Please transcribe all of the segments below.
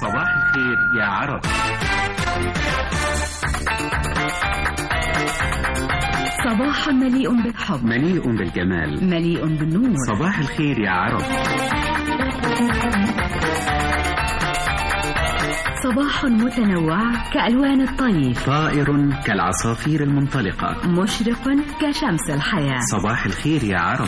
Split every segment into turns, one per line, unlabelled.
صباح الخير يا عرب
صباح مليء بالحب
مليء بالجمال
مليء بالنور
صباح الخير يا عرب
صباح متنوع كألوان الطيف
طائر كالعصافير المنطلقة
مشرق كشمس الحياة
صباح الخير يا عرب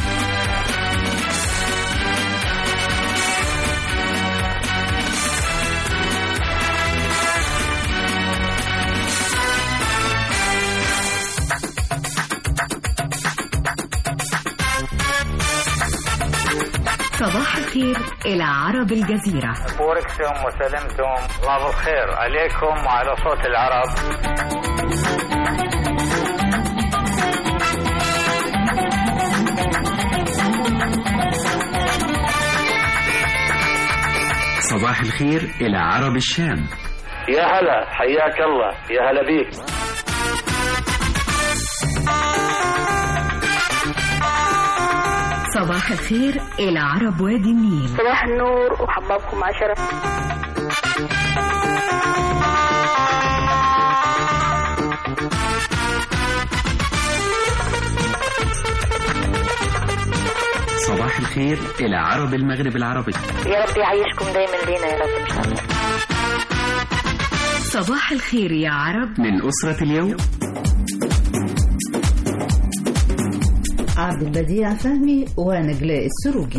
صباح الخير إلى عرب الجزيرة
بوركتم وسلمتم الله بالخير عليكم وعلى صوت العرب
صباح الخير إلى عرب الشام
يا هلا حياك الله يا هلا بيك
صباح الخير إلى عرب وادي النيل
صباح النور وحبابكم عشرة
صباح الخير إلى عرب المغرب العربي
يا رب يعيشكم دايما لينا يا رب ان شاء الله
صباح الخير يا عرب
من أسرة اليوم
عبد البديع فهمي ونجلاء السروجي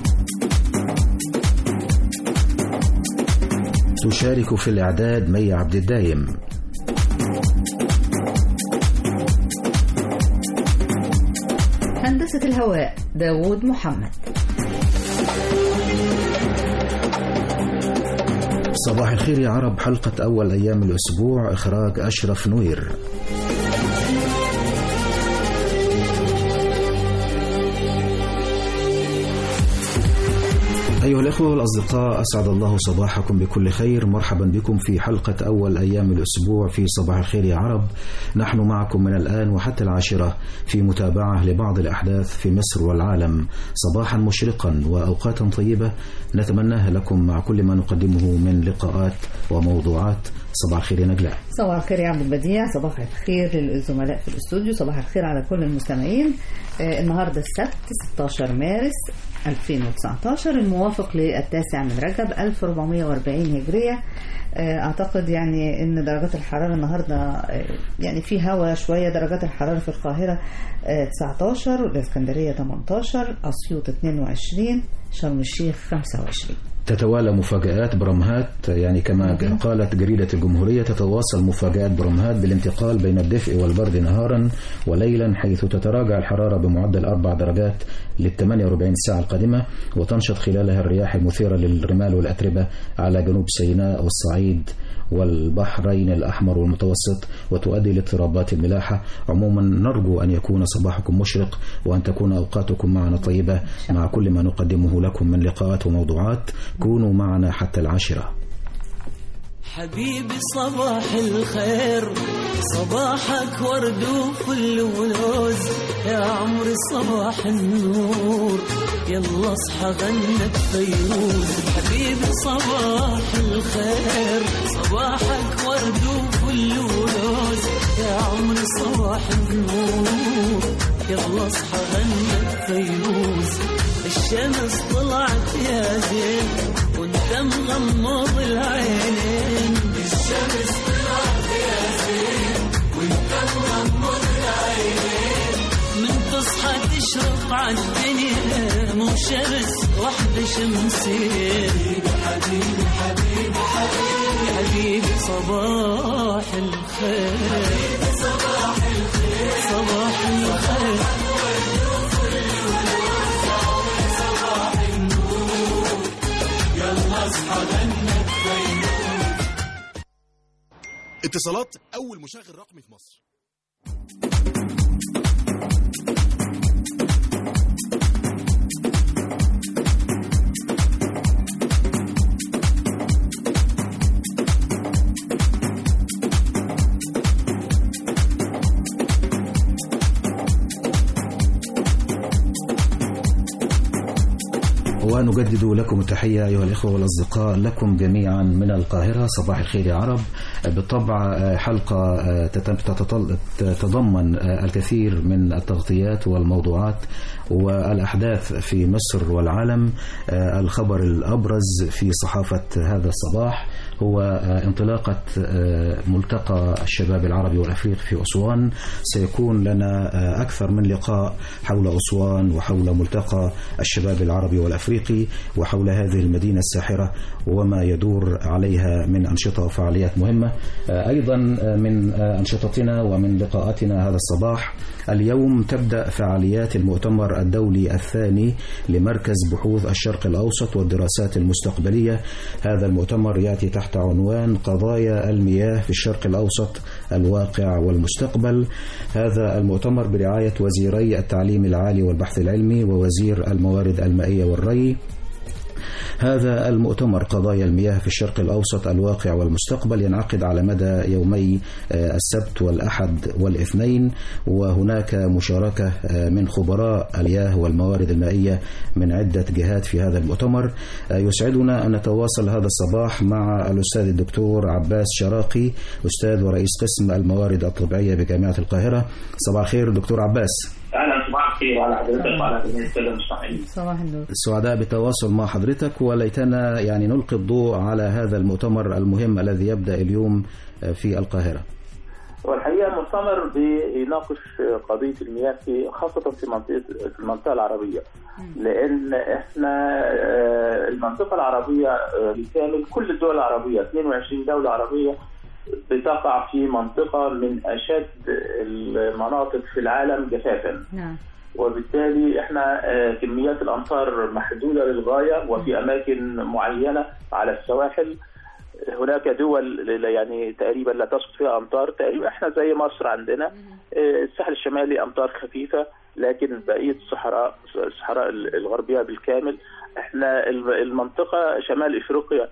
تشارك في الإعداد مي عبد الدايم
هندسة الهواء داوود محمد
صباح الخير يا عرب حلقة أول أيام الأسبوع إخراج أشرف نوير أيها الأخوة والأصدقاء أسعد الله صباحكم بكل خير مرحبا بكم في حلقة أول أيام الأسبوع في صباح الخير يا عرب نحن معكم من الآن وحتى العاشرة في متابعة لبعض الأحداث في مصر والعالم صباحا مشرقا وأوقاتا طيبة نتمناها لكم مع كل ما نقدمه من لقاءات وموضوعات صباح الخير يا نجلاء
صباح الخير يا عبد البديع صباح الخير للزملاء في الاستوديو صباح الخير على كل المستمعين آه، النهارده السبت 16 مارس 2019 الموافق للتاسع من رجب 1440 هجرية آه، اعتقد يعني ان درجات الحرارة النهاردة آه، يعني في هوا شوية درجات الحرارة في القاهرة آه، 19 والاسكندرية 18 اسيوط 22 شرم الشيخ 25
تتوالى مفاجآت برمهات يعني كما قالت جريدة الجمهورية تتواصل مفاجآت برمهات بالانتقال بين الدفء والبرد نهارا وليلا حيث تتراجع الحرارة بمعدل أربع درجات لل 48 ساعة القادمة وتنشط خلالها الرياح المثيرة للرمال والأتربة على جنوب سيناء والصعيد والبحرين الأحمر والمتوسط وتؤدي لاضطرابات الملاحة عموما نرجو أن يكون صباحكم مشرق وأن تكون أوقاتكم معنا طيبة مع كل ما نقدمه لكم من لقاءات وموضوعات كونوا معنا حتى العاشرة
حبيبي صباح الخير صباحك ورد وفل ولوز يا عمري صباح النور يلا اصحى غنك فيروز حبيبي صباح الخير صباحك ورد وفل ولوز يا عمري صباح النور يلا اصحى غنك فيروز الشمس طلعت يا زين وانت مغمض العينين الشمس طلعت يا زين وانت مغمض العينين من تصحى تشرق عالدنيا مو شمس واحدة شمسين حبيبي حبيبي حبيبي حبيبي صباح الخير حبيبي صباح الخير صباح الخير
اتصالات اول مشغل رقمي في مصر
ونجدد لكم التحية أيها الإخوة والأصدقاء لكم جميعا من القاهرة صباح الخير يا عرب بالطبع حلقة تتطل- تتضمن الكثير من التغطيات والموضوعات والأحداث في مصر والعالم الخبر الأبرز في صحافة هذا الصباح هو انطلاقة ملتقى الشباب العربي والأفريقي في أسوان سيكون لنا أكثر من لقاء حول أسوان وحول ملتقى الشباب العربي والأفريقي وحول هذه المدينة الساحرة وما يدور عليها من أنشطة وفعاليات مهمة أيضا من أنشطتنا ومن لقاءاتنا هذا الصباح اليوم تبدأ فعاليات المؤتمر الدولي الثاني لمركز بحوث الشرق الأوسط والدراسات المستقبلية هذا المؤتمر يأتي تحت عنوان قضايا المياه في الشرق الأوسط الواقع والمستقبل هذا المؤتمر برعاية وزيري التعليم العالي والبحث العلمي ووزير الموارد المائية والري هذا المؤتمر قضايا المياه في الشرق الأوسط الواقع والمستقبل ينعقد على مدى يومي آه، السبت والأحد والاثنين وهناك مشاركة آه، من خبراء المياه والموارد المائية من عدة جهات في هذا المؤتمر آه، يسعدنا أن نتواصل هذا الصباح مع الأستاذ الدكتور عباس شراقي أستاذ ورئيس قسم الموارد الطبيعية بجامعة القاهرة صباح الخير دكتور عباس
اهلا صباح الخير وعلى حضرتك وعلى جميع الساده المستمعين.
صباح النور
سعداء بالتواصل مع حضرتك وليتنا يعني نلقي الضوء على هذا المؤتمر المهم الذي يبدأ اليوم في القاهرة
والحقيقه المؤتمر بيناقش قضيه المياه في خاصه في منطقه في المنطقه العربيه لان احنا آه، المنطقه العربيه آه، بالكامل كل الدول العربيه 22 دوله عربيه بتقع في منطقه من اشد المناطق في العالم جفافا
نعم
وبالتالي احنا آه، كميات الامطار محدوده للغايه وفي اماكن معينه على السواحل هناك دول يعني تقريبا لا تسقط فيها امطار تقريبا احنا زي مصر عندنا آه، الساحل الشمالي امطار خفيفه لكن بقيه الصحراء الصحراء الغربيه بالكامل احنا الم- المنطقه شمال افريقيا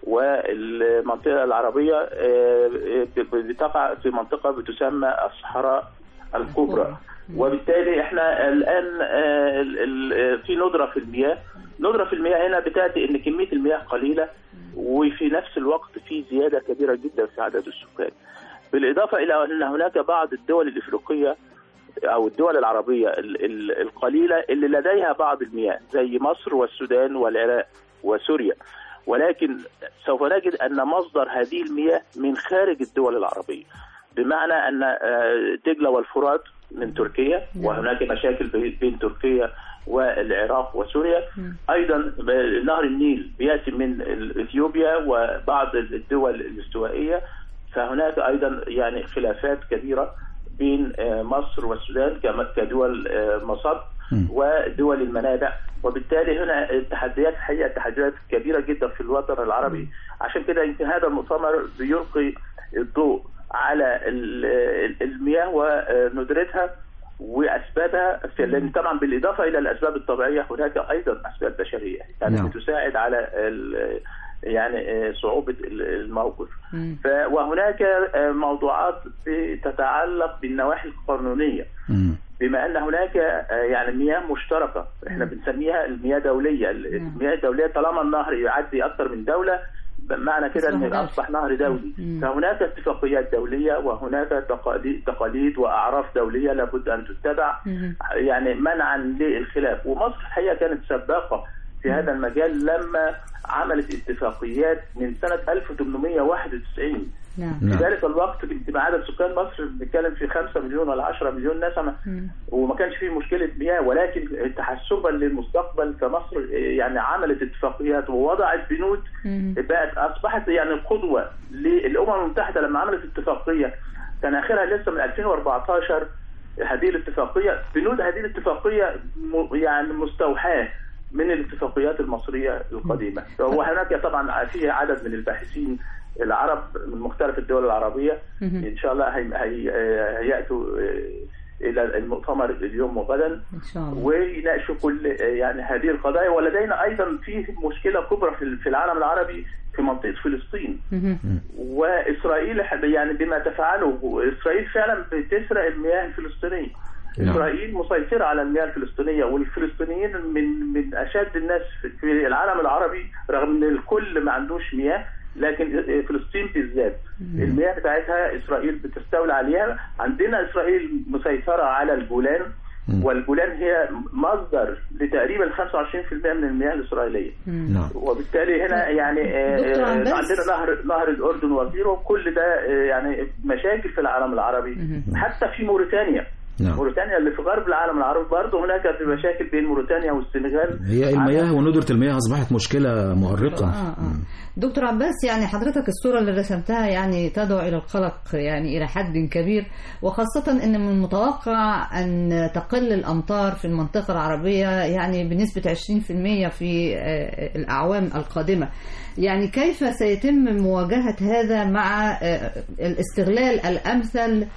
والمنطقه العربيه آه، ب- بتقع في منطقه بتسمى الصحراء الكبرى وبالتالي احنا الان آه، ال- ال- في ندره في المياه ندره في المياه هنا بتاتي ان كميه المياه قليله وفي نفس الوقت في زياده كبيره جدا في عدد السكان بالاضافه الى ان هناك بعض الدول الافريقيه او الدول العربيه ال- ال- القليله اللي لديها بعض المياه زي مصر والسودان والعراق وسوريا ولكن سوف نجد ان مصدر هذه المياه من خارج الدول العربيه بمعنى ان آه، دجله والفرات من تركيا وهناك مشاكل بي- بين تركيا والعراق وسوريا ايضا ب- نهر النيل بياتي من ال- اثيوبيا وبعض الدول الاستوائيه فهناك ايضا يعني خلافات كبيره بين آه، مصر والسودان كم- كدول آه، مصب ودول المنابع وبالتالي هنا التحديات الحقيقه تحديات كبيره جدا في الوطن العربي عشان كده يمكن هذا المؤتمر بيلقي الضوء على ال- ال- المياه وندرتها واسبابها في لان طبعا بالاضافه الى الاسباب الطبيعيه هناك ايضا اسباب بشريه يعني
نعم.
بتساعد على ال- يعني صعوبه الموقف ف وهناك موضوعات تتعلق بالنواحي القانونيه
مم.
بما ان هناك يعني مياه مشتركه احنا بنسميها المياه دوليه المياه الدوليه طالما النهر يعدي اكثر من دوله معنى كده
أصبح
ان
دولي.
اصبح نهر دولي
مم.
فهناك اتفاقيات دوليه وهناك تقاليد تقاليد واعراف دوليه لابد ان تتبع
مم.
يعني منعا للخلاف ومصر الحقيقه كانت سباقه في هذا المجال لما عملت اتفاقيات من سنه 1891
نعم
في
نعم.
ذلك الوقت بما عدد سكان مصر بنتكلم في 5 مليون ولا 10 مليون نسمه
مم.
وما كانش فيه مشكله مياه ولكن تحسبا للمستقبل فمصر يعني عملت اتفاقيات ووضعت بنود
مم.
بقت اصبحت يعني قدوه للامم المتحده لما عملت اتفاقيه كان اخرها لسه من 2014 هذه الاتفاقيه بنود هذه الاتفاقيه م- يعني مستوحاه من الاتفاقيات المصريه القديمه وهناك طبعا في عدد من الباحثين العرب من مختلف الدول العربيه
مهم.
ان شاء الله هي هي هياتوا الى المؤتمر اليوم وغدا
ان شاء الله
ويناقشوا كل يعني هذه القضايا ولدينا ايضا في مشكله كبرى في في العالم العربي في منطقه فلسطين
مهم.
واسرائيل يعني بما تفعله اسرائيل فعلا بتسرق المياه الفلسطينيه
نعم.
اسرائيل مسيطره على المياه الفلسطينيه والفلسطينيين من من اشد الناس في- في العالم العربي رغم ان الكل ما عندوش مياه لكن فلسطين بالذات المياه بتاعتها اسرائيل بتستولى عليها عندنا اسرائيل مسيطره على الجولان والجولان هي مصدر لتقريبا 25% من المياه الاسرائيليه
نعم
وبالتالي هنا يعني آه،
دكتور
آه،
عباس.
عندنا نهر نهر الاردن وغيره كل ده آه، يعني مشاكل في العالم العربي حتى في موريتانيا
نعم
موريتانيا اللي في غرب العالم العربي برضه هناك في مشاكل بين موريتانيا والسنغال
هي المياه وندرة المياه أصبحت مشكلة مؤرقة
آه آه. دكتور عباس يعني حضرتك الصورة اللي رسمتها يعني تدعو إلى القلق يعني إلى حد كبير وخاصة أن من المتوقع أن تقل الأمطار في المنطقة العربية يعني بنسبة 20% في آه، الأعوام القادمة يعني كيف سيتم مواجهة هذا مع آه، الاستغلال الأمثل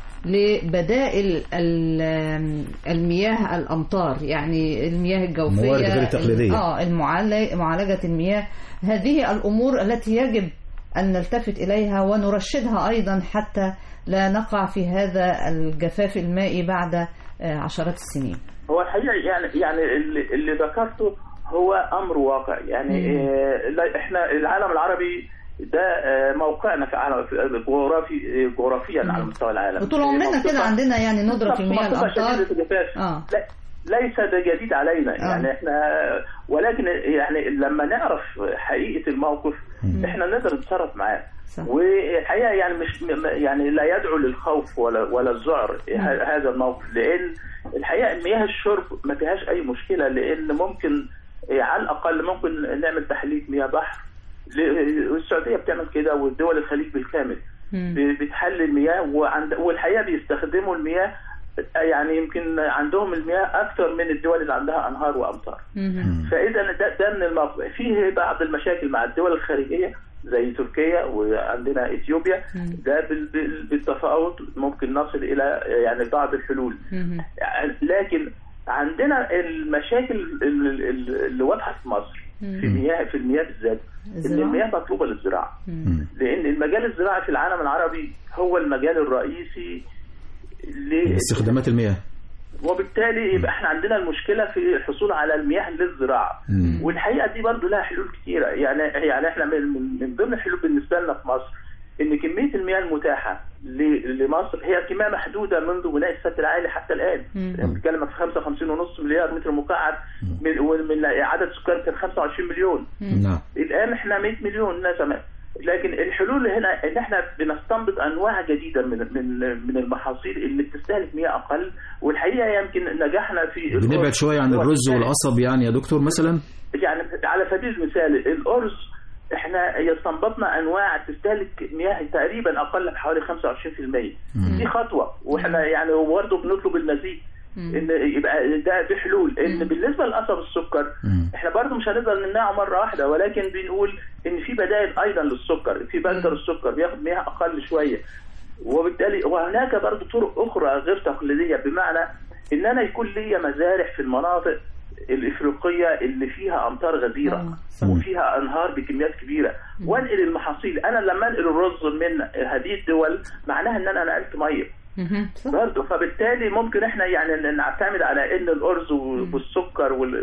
لبدائل ال- المياه الأمطار يعني المياه الجوفية
الموارد غير التقليدية.
اه المعالج- معالجة المياه هذه الأمور التي يجب أن نلتفت إليها ونرشدها أيضا حتى لا نقع في هذا الجفاف المائي بعد آه، عشرات السنين
هو الحقيقه يعني يعني اللي, اللي ذكرته هو امر واقع يعني آه، لا احنا العالم العربي ده آه، موقعنا في عالم في جغرافي آه، جغرافيا على مستوى العالم
وطول عمرنا كده عندنا يعني ندرة في مياه
منطقة
الأمطار
شديدة الجفاف.
آه.
لا ليس ده جديد علينا يعني احنا ولكن يعني لما نعرف حقيقة الموقف احنا نقدر نتصرف معاه
صح.
والحقيقة يعني مش م- يعني لا يدعو للخوف ولا ولا الذعر ه- هذا الموقف لأن الحقيقة مياه الشرب ما فيهاش أي مشكلة لأن ممكن على الأقل ممكن نعمل تحليل مياه بحر ل- والسعودية بتعمل كده والدول الخليج بالكامل ب- بتحلل مياه وعند والحقيقه بيستخدموا المياه يعني يمكن عندهم المياه اكثر من الدول اللي عندها انهار وامطار فاذا ده, ده من الموقف فيه بعض المشاكل مع الدول الخارجيه زي تركيا وعندنا اثيوبيا ده بال- بال- بالتفاوض ممكن نصل الى يعني بعض الحلول لكن عندنا المشاكل ال- ال- اللي واضحه في مصر في المياه في المياه بالذات ان
الزراعة؟
المياه مطلوبه للزراعه لان المجال الزراعي في العالم العربي هو المجال الرئيسي ل-
استخدامات المياه
وبالتالي يبقى احنا عندنا المشكله في الحصول على المياه للزراعه
مم.
والحقيقه دي برضو لها حلول كتيره يعني يعني احنا من, من- من ضمن الحلول بالنسبه لنا في مصر ان كميه المياه المتاحه ل- لمصر هي كميه محدوده منذ بناء السد العالي حتى الان يعني بنتكلم في 55.5 مليار متر مكعب من ومن عدد سكان كان 25 مليون
نعم
الان احنا 100 مليون نسمه لكن الحلول هنا ان احنا بنستنبط انواع جديده من من من المحاصيل اللي بتستهلك مياه اقل والحقيقه يمكن نجحنا في
بنبعد شوية عن الرز والقصب يعني يا دكتور مثلا
يعني على سبيل المثال الارز احنا استنبطنا انواع تستهلك مياه تقريبا اقل بحوالي 25% دي خطوه واحنا يعني برضه بنطلب المزيد ان يبقى ده دي حلول ان بالنسبه لقصب السكر احنا برضه مش هنقدر نمنعه مره واحده ولكن بنقول ان في بدائل ايضا للسكر في بنكر السكر بياخد مياه اقل شويه وبالتالي وهناك برضه طرق اخرى غير تقليديه بمعنى ان انا يكون ليا مزارع في المناطق الافريقيه اللي فيها امطار غزيره وفيها انهار بكميات كبيره وانقل المحاصيل انا لما انقل الرز من هذه الدول معناها ان انا نقلت ميه برضه فبالتالي ممكن احنا يعني نعتمد على ان الارز والسكر وال-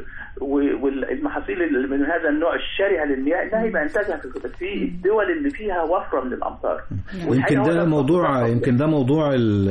والمحاصيل اللي من هذا النوع الشرهه للمياه انها يبقى انتاجها في في الدول اللي فيها وفره من الامطار
ويمكن
والحقيقة هو
ده موضوع يمكن ده موضوع ال-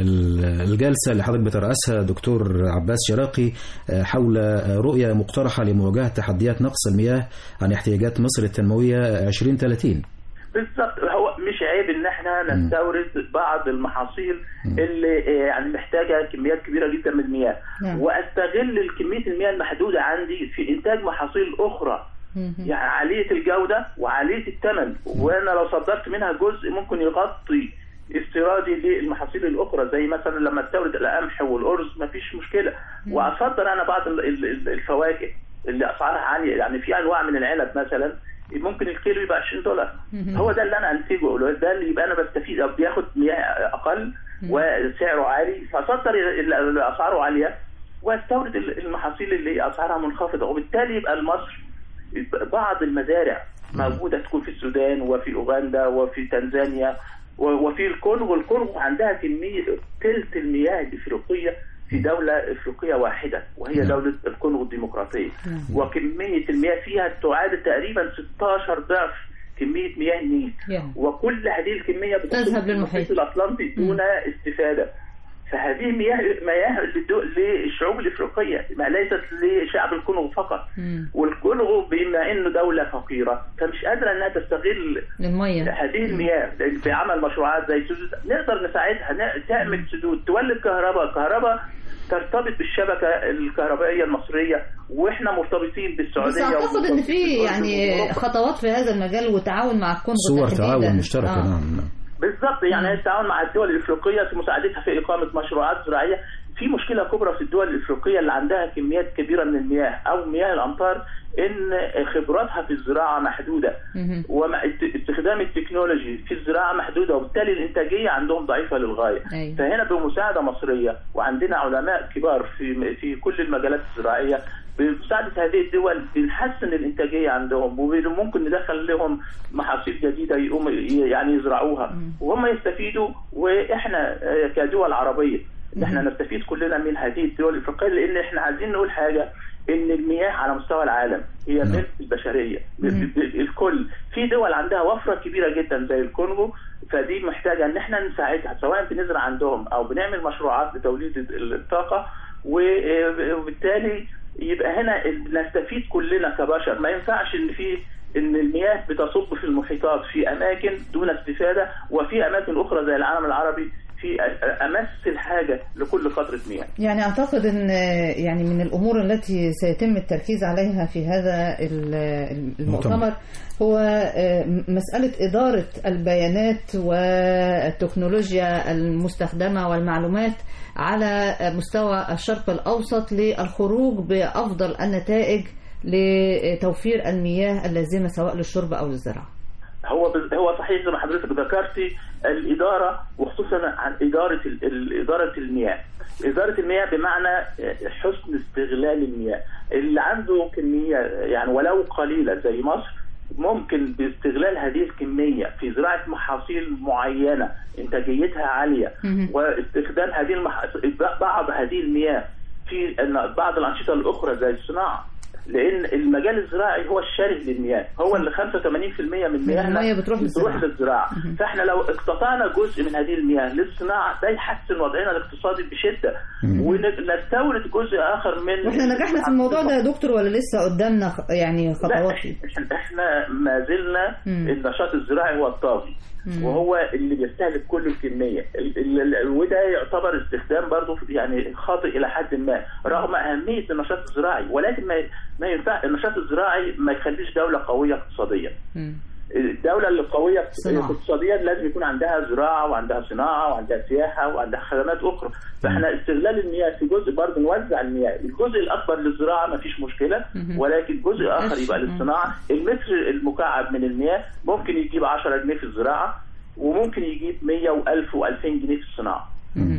ال- الجلسة اللي حضرتك بترأسها دكتور عباس شراقي آه، حول آه، رؤية مقترحة لمواجهة تحديات نقص المياه عن احتياجات مصر التنموية 2030
بالظبط هو مش عيب ان احنا نستورد بعض المحاصيل اللي آه، يعني محتاجه كميات كبيره جدا من المياه
نعم.
واستغل الكميه المياه المحدوده عندي في انتاج محاصيل اخرى يعني عاليه الجوده وعاليه الثمن وانا لو صدرت منها جزء ممكن يغطي استيرادي للمحاصيل الاخرى زي مثلا لما استورد القمح والارز مفيش مشكله واصدر انا بعض ال- ال- ال- الفواكه اللي اسعارها عاليه يعني في انواع من العنب مثلا ممكن الكيلو يبقى 20 دولار هو ده اللي انا انتجه ده اللي يبقى انا بستفيد او بياخد مياه اقل وسعره عالي فاصدر ال- اللي اسعاره عاليه واستورد ال- المحاصيل اللي اسعارها منخفضه وبالتالي يبقى مصر بعض المزارع موجوده تكون في السودان وفي اوغندا وفي تنزانيا و- وفي الكونغو الكونغو عندها كميه ثلث المياه الافريقيه في دولة إفريقية واحدة وهي
نعم.
دولة الكونغو الديمقراطية وكمية المياه فيها تعادل تقريبا 16 ضعف كمية مياه النيل
يا.
وكل هذه الكمية بتصب
تذهب
في
للمحيط.
الأطلنطي دون استفادة فهذه مياه مياه للدو- للشعوب الافريقيه ما ليست لشعب الكونغو فقط والكونغو بما انه دوله فقيره فمش قادره انها تستغل
المية
هذه المياه في عمل مشروعات زي سدود نقدر نساعدها ن- تعمل سدود تولد كهرباء كهرباء ترتبط بالشبكه الكهربائيه المصريه واحنا مرتبطين بالسعوديه
بس اعتقد ان في يعني خطوات في هذا المجال وتعاون مع الكونغو
صور
تحديداً.
تعاون مشتركة
آه.
نعم نعم
بالضبط يعني التعاون مع الدول الافريقيه في مساعدتها في اقامه مشروعات زراعيه في مشكله كبرى في الدول الافريقيه اللي عندها كميات كبيره من المياه او مياه الامطار ان خبراتها في الزراعه محدوده
مهم.
ومع ات- استخدام التكنولوجي في الزراعه محدوده وبالتالي الانتاجيه عندهم ضعيفه للغايه
أيوة.
فهنا بمساعده مصريه وعندنا علماء كبار في في كل المجالات الزراعيه بمساعدة هذه الدول بنحسن الإنتاجية عندهم وممكن ندخل لهم محاصيل جديدة يقوم يعني يزرعوها وهم يستفيدوا وإحنا آه، كدول عربية إحنا نستفيد كلنا من هذه الدول الإفريقية لأن إحنا عايزين نقول حاجة إن المياه على مستوى العالم هي
نعم.
ملك البشرية ب- ب- ب- الكل في دول عندها وفرة كبيرة جدا زي الكونغو فدي محتاجة إن إحنا نساعدها سواء بنزرع عندهم أو بنعمل مشروعات لتوليد الطاقة و- وبالتالي يبقى هنا نستفيد كلنا كبشر ما ينفعش ان في ان المياه بتصب في المحيطات في اماكن دون استفاده وفي اماكن اخرى زي العالم العربي في أ- امس الحاجه لكل قطره مياه
يعني اعتقد ان يعني من الامور التي سيتم التركيز عليها في هذا ال- المؤتمر هو آه، مساله اداره البيانات والتكنولوجيا المستخدمه والمعلومات على مستوى الشرق الاوسط للخروج بافضل النتائج لتوفير المياه اللازمه سواء للشرب او للزراعه.
هو بز- هو صحيح زي ما حضرتك ذكرتي الاداره وخصوصا عن اداره ال- ال- اداره المياه اداره المياه بمعنى حسن استغلال المياه اللي عنده كميه يعني ولو قليله زي مصر ممكن باستغلال هذه الكميه في زراعه محاصيل معينه انتاجيتها عاليه واستخدام هذه المحاصيل بعض هذه المياه في أن- بعض الانشطه الاخرى زي الصناعه لان المجال الزراعي هو الشره للمياه هو اللي 85% من مياهنا
المياه بتروح للزراعة.
للزراعه فاحنا لو اقتطعنا جزء من هذه المياه للصناعه ده يحسن وضعنا الاقتصادي بشده ونستورد جزء اخر من
واحنا نجحنا في الموضوع ده يا دكتور ولا لسه قدامنا خ- يعني
لا
خطوات
إحنا- احنا ما زلنا
مم.
النشاط الزراعي هو الطاغي
مم.
وهو اللي بيستهلك كل الكميه ال- ال- ال- وده يعتبر استخدام برضه يعني خاطئ الى حد ما رغم اهميه النشاط الزراعي ولكن ما ما ينفع النشاط الزراعي ما يخليش دوله قويه اقتصاديا
مم.
الدولة القوية
صناعة.
اقتصاديا لازم يكون عندها زراعة وعندها صناعة وعندها سياحة وعندها خدمات أخرى فاحنا استغلال المياه في جزء برضه نوزع المياه الجزء الأكبر للزراعة ما فيش مشكلة
مهم.
ولكن جزء آخر
ماشي.
يبقى للصناعة المتر المكعب من المياه ممكن يجيب 10 جنيه في الزراعة وممكن يجيب 100 و1000 و2000 جنيه في الصناعة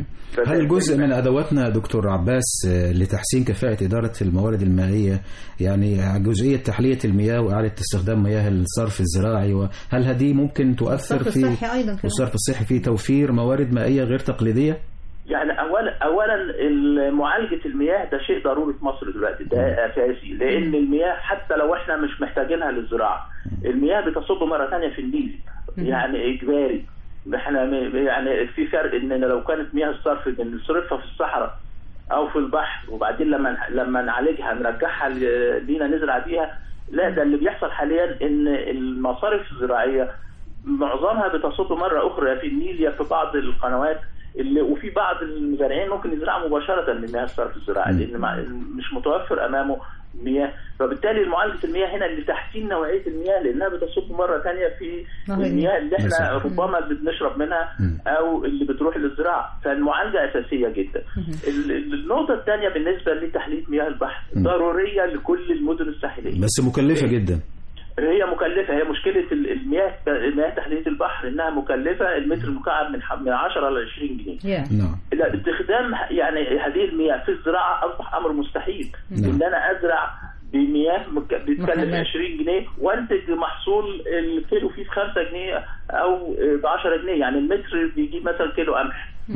هل جزء من ادواتنا دكتور عباس آه، لتحسين كفاءه اداره الموارد المائيه يعني جزئيه تحليه المياه واعاده استخدام مياه الصرف الزراعي وهل هذه ممكن تؤثر
الصرف
في
الصحي أيضا كمان.
والصرف الصحي في توفير موارد مائيه غير تقليديه؟
يعني اولا اولا معالجه المياه ده شيء ضروري في مصر دلوقتي ده اساسي لان المياه حتى لو احنا مش محتاجينها للزراعه المياه بتصب مره ثانيه في النيل يعني اجباري احنا م- يعني في فرق ان لو كانت مياه الصرف بنصرفها في الصحراء او في البحر وبعدين لما لما نعالجها نرجعها ل- لينا نزرع بيها لا ده اللي بيحصل حاليا ان المصارف الزراعيه معظمها بتصب مره اخرى في النيل يا في بعض القنوات اللي وفي بعض المزارعين ممكن يزرعوا مباشره من مياه الصرف الزراعي لان مع- مش متوفر امامه مياه فبالتالي معالجه المياه هنا لتحسين نوعيه المياه لانها بتصب مره ثانيه في
نهر
المياه اللي احنا
صحيح.
ربما اللي بنشرب منها او اللي بتروح للزراعه فالمعالجه اساسيه جدا ال- ال- النقطه الثانيه بالنسبه لتحليه مياه البحر ضروريه لكل المدن الساحليه
بس مكلفه جدا
هي مكلفة هي مشكلة ال- المياه مياه تحلية البحر إنها مكلفة المتر المكعب من ح- من 10 ل 20 جنيه
يا.
نعم
لا استخدام ه- يعني هذه المياه في الزراعة أصبح أمر مستحيل
نعم.
إن أنا أزرع بمياه مك- بتكلف
محلات.
20 جنيه وانتج محصول الكيلو فيه ب 5 جنيه او ب 10 جنيه يعني المتر بيجيب مثلا كيلو قمح
مم.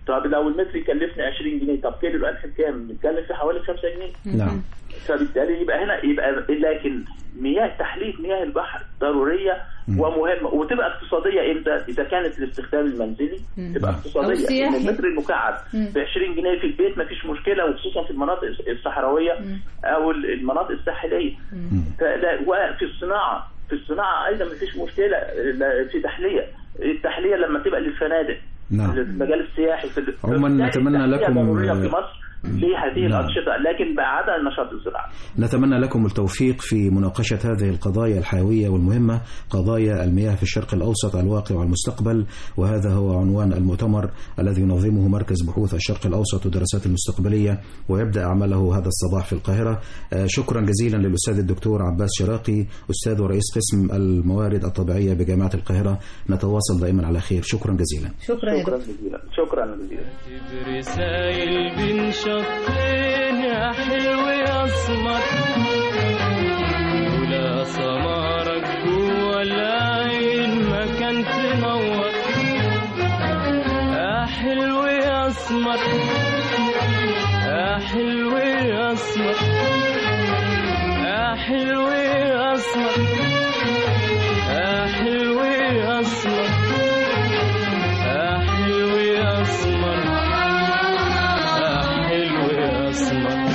طب لو المتر يكلفني 20 جنيه طب كيلو القمح بكام؟ بنتكلم في حوالي 5 جنيه
نعم
فبالتالي يبقى هنا يبقى لكن مياه تحليه مياه البحر ضروريه ومهمه وتبقى اقتصاديه امتى؟ اذا كانت الاستخدام المنزلي تبقى
نعم.
أو
اقتصاديه
السياحي.
إن المتر المكعب
مم.
ب 20 جنيه في البيت ما فيش مشكله وخصوصا في المناطق الصحراويه او المناطق الساحليه فلا- وفي الصناعه في الصناعه ايضا ما فيش مشكله لا- في تحليه التحليه لما تبقى للفنادق
نعم.
المجال السياحي في
عموما
فبالتالي
نتمنى
التحلية
لكم-
ضروريه في مصر لهذه
نعم.
الانشطه لكن بعد النشاط الزراعي
نتمنى لكم التوفيق في مناقشة هذه القضايا الحيوية والمهمة قضايا المياه في الشرق الأوسط الواقع والمستقبل وهذا هو عنوان المؤتمر الذي ينظمه مركز بحوث الشرق الأوسط والدراسات المستقبلية ويبدأ عمله هذا الصباح في القاهرة آه، شكرا جزيلا للأستاذ الدكتور عباس شراقي أستاذ ورئيس قسم الموارد الطبيعية بجامعة القاهرة نتواصل دائما على خير شكرا جزيلا
شكرا يا
شكرا
دكتور
جزيلا شكرا جزيلا
رسايل بين شطين يا حلو يا اسمر ولا سمارك جوا العين ما كان تنور يا حلو يا اسمر يا حلو يا اسمر يا حلو يا اسمر يا حلو يا اسمر يا حلو يا اسمر يا حلو يا اسمر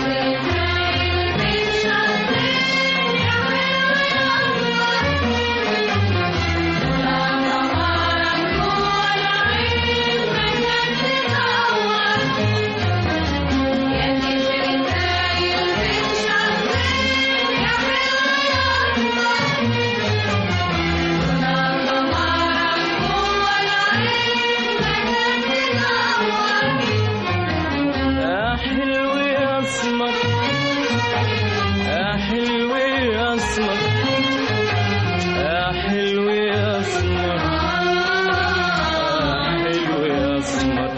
يا حلو يا اسمر يا حلو يا اسمر يا حلو يا اسمر يا حلو يا اسمر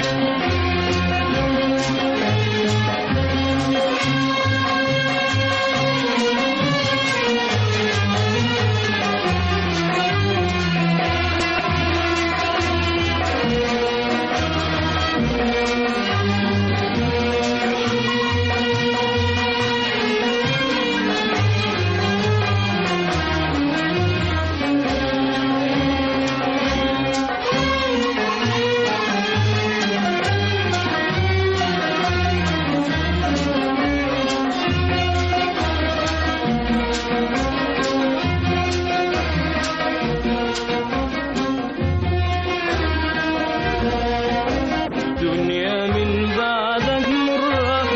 الدنيا من بعدك مرة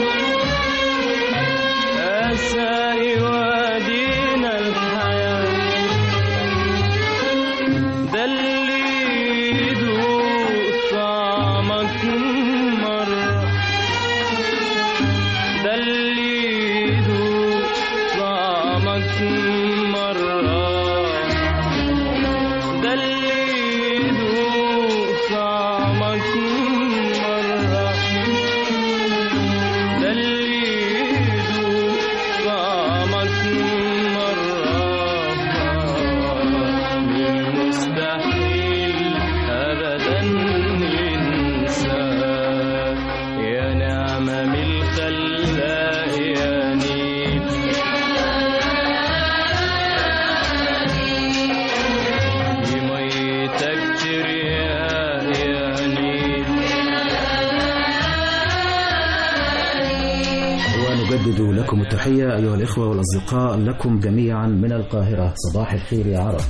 أسائي وادينا الحياة ده اللي يدوق طعمك مرة ده اللي يدوق طعمك مرة ده اللي يدوق طعمك مرة ده اللي يدوق طعمك مرة المستحيل أبدا ينسى يا نعمة من الخلاق يا نيل بميتك تريا يا نيل
ونجدد لكم التحية أيها الإخوة والأصدقاء لكم جميعا من القاهرة صباح الخير يا عرب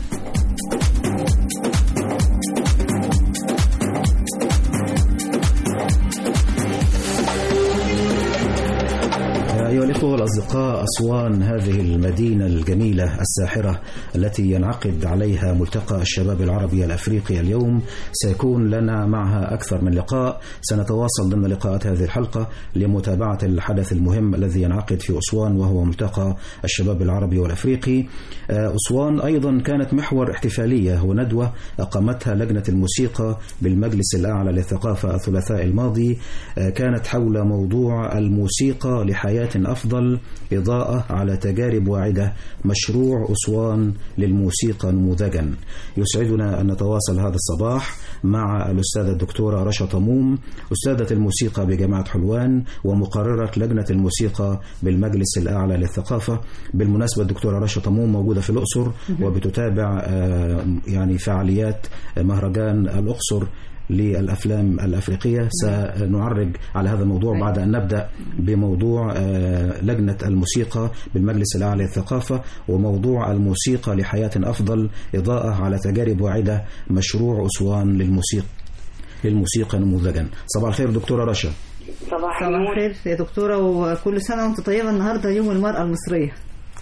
أيها الإخوة والأصدقاء أسوان هذه المدينة الجميلة الساحرة التي ينعقد عليها ملتقى الشباب العربي الأفريقي اليوم سيكون لنا معها أكثر من لقاء سنتواصل ضمن لقاءات هذه الحلقة لمتابعة الحدث المهم الذي ينعقد في أسوان وهو ملتقى الشباب العربي والأفريقي آه، أسوان أيضا كانت محور احتفالية وندوة أقامتها لجنة الموسيقى بالمجلس الأعلى للثقافة الثلاثاء الماضي آه، كانت حول موضوع الموسيقى لحياة أفضل إضاءة على تجارب واعدة مشروع أسوان للموسيقى نموذجا يسعدنا أن نتواصل هذا الصباح مع الأستاذة الدكتورة رشا طموم أستاذة الموسيقى بجامعة حلوان ومقررة لجنة الموسيقى بالمجلس الأعلى للثقافة بالمناسبة الدكتورة رشا طموم موجودة في الأقصر وبتتابع آه، يعني فعاليات مهرجان الأقصر للأفلام الأفريقية سنعرج على هذا الموضوع بعد أن نبدأ بموضوع آه، لجنة الموسيقى بالمجلس الأعلى للثقافة وموضوع الموسيقى لحياة أفضل إضاءة على تجارب واعدة مشروع أسوان للموسيقى للموسيقى نموذجا صباح الخير دكتورة رشا
صباح
صباح
النور
الخير يا دكتورة وكل سنة وانت طيبة النهاردة يوم المرأة المصرية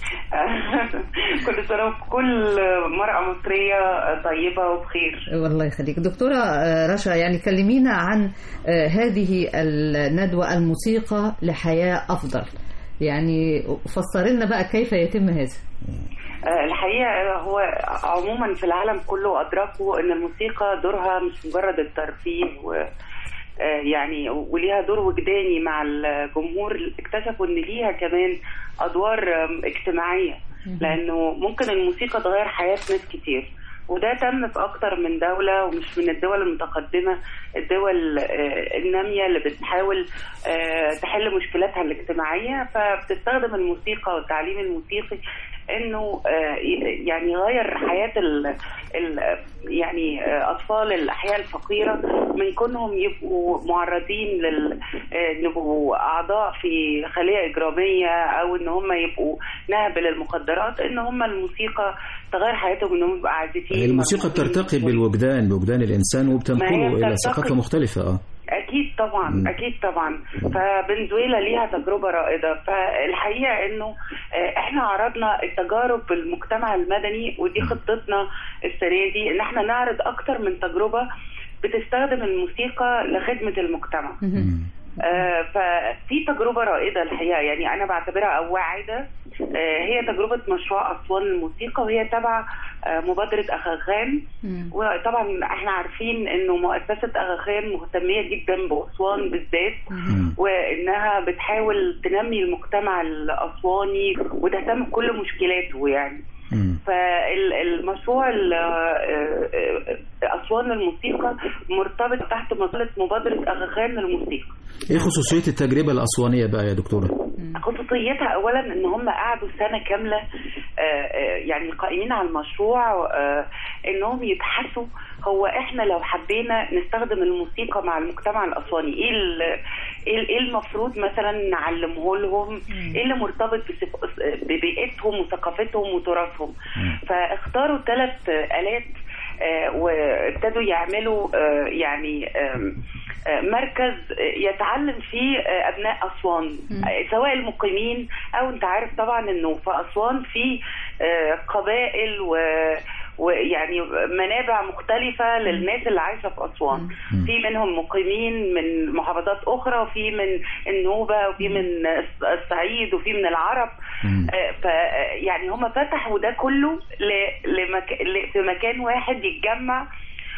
كل سنة وكل مرأة مصرية طيبة وبخير
والله يخليك دكتورة آه، رشا يعني كلمينا عن آه، هذه الندوة الموسيقى لحياة أفضل يعني فسر لنا بقى كيف يتم هذا
آه، الحقيقة هو عموما في العالم كله أدركوا أن الموسيقى دورها مش مجرد الترفيه و آه، يعني وليها دور وجداني مع الجمهور اكتشفوا ان ليها كمان ادوار آم، اجتماعيه لانه ممكن الموسيقى تغير حياه ناس كتير وده تم في اكتر من دوله ومش من الدول المتقدمه الدول آه، الناميه اللي بتحاول آه، تحل مشكلاتها الاجتماعيه فبتستخدم الموسيقى والتعليم الموسيقي انه آه، ي- يعني يغير حياه ال ال يعني آه، اطفال الاحياء الفقيره من كونهم يبقوا معرضين لل آه، إن يبقوا اعضاء في خليه اجراميه او ان هم يبقوا نهب للمخدرات ان هم الموسيقى تغير حياتهم انهم يبقوا عازفين
الموسيقى
مرموقين.
بترتقي بالوجدان بوجدان الإنسان
ما هي
وبتنقله إلى
بترتقي.
ثقافة مختلفة آه.
اكيد طبعا
مم.
اكيد طبعا ففنزويلا ليها تجربه رائده فالحقيقه انه آه، احنا عرضنا التجارب بالمجتمع المدني ودي خطتنا السنه دي ان احنا نعرض اكتر من تجربه بتستخدم الموسيقى لخدمه المجتمع آه، ففي تجربة رائدة الحقيقة يعني أنا بعتبرها أو واعدة آه، هي تجربة مشروع أسوان للموسيقى وهي تبع آه، مبادرة أغاخان وطبعا احنا عارفين انه مؤسسة أغاخان مهتمية جدا بأسوان بالذات وانها بتحاول تنمي المجتمع الأسواني وتهتم بكل مشكلاته يعني فالمشروع ال- آه، آه، أسوان للموسيقى مرتبط تحت مظلة مبادرة أغاخان للموسيقى
إيه خصوصية التجربة الأسوانية بقى يا دكتورة؟
خصوصيتها اولا ان هم قعدوا سنه كامله آه، آه، يعني قائمين على المشروع آه، انهم يبحثوا هو احنا لو حبينا نستخدم الموسيقى مع المجتمع الاسواني ايه ال- ايه إيه المفروض مثلا نعلمه لهم ايه اللي مرتبط بثق- ببيئتهم وثقافتهم وتراثهم فاختاروا ثلاث الات آه، وابتدوا يعملوا آه، يعني آم، آه، مركز آه، يتعلم فيه آه، ابناء اسوان آه، سواء المقيمين او انت عارف طبعا انه في اسوان في آه، قبائل و ويعني منابع مختلفة للناس اللي عايشة في أسوان في منهم مقيمين من محافظات أخرى وفي من النوبة وفي من الصعيد وفي من العرب آه، ف يعني هم فتحوا ده كله ل- لمك... ل- في مكان واحد يتجمع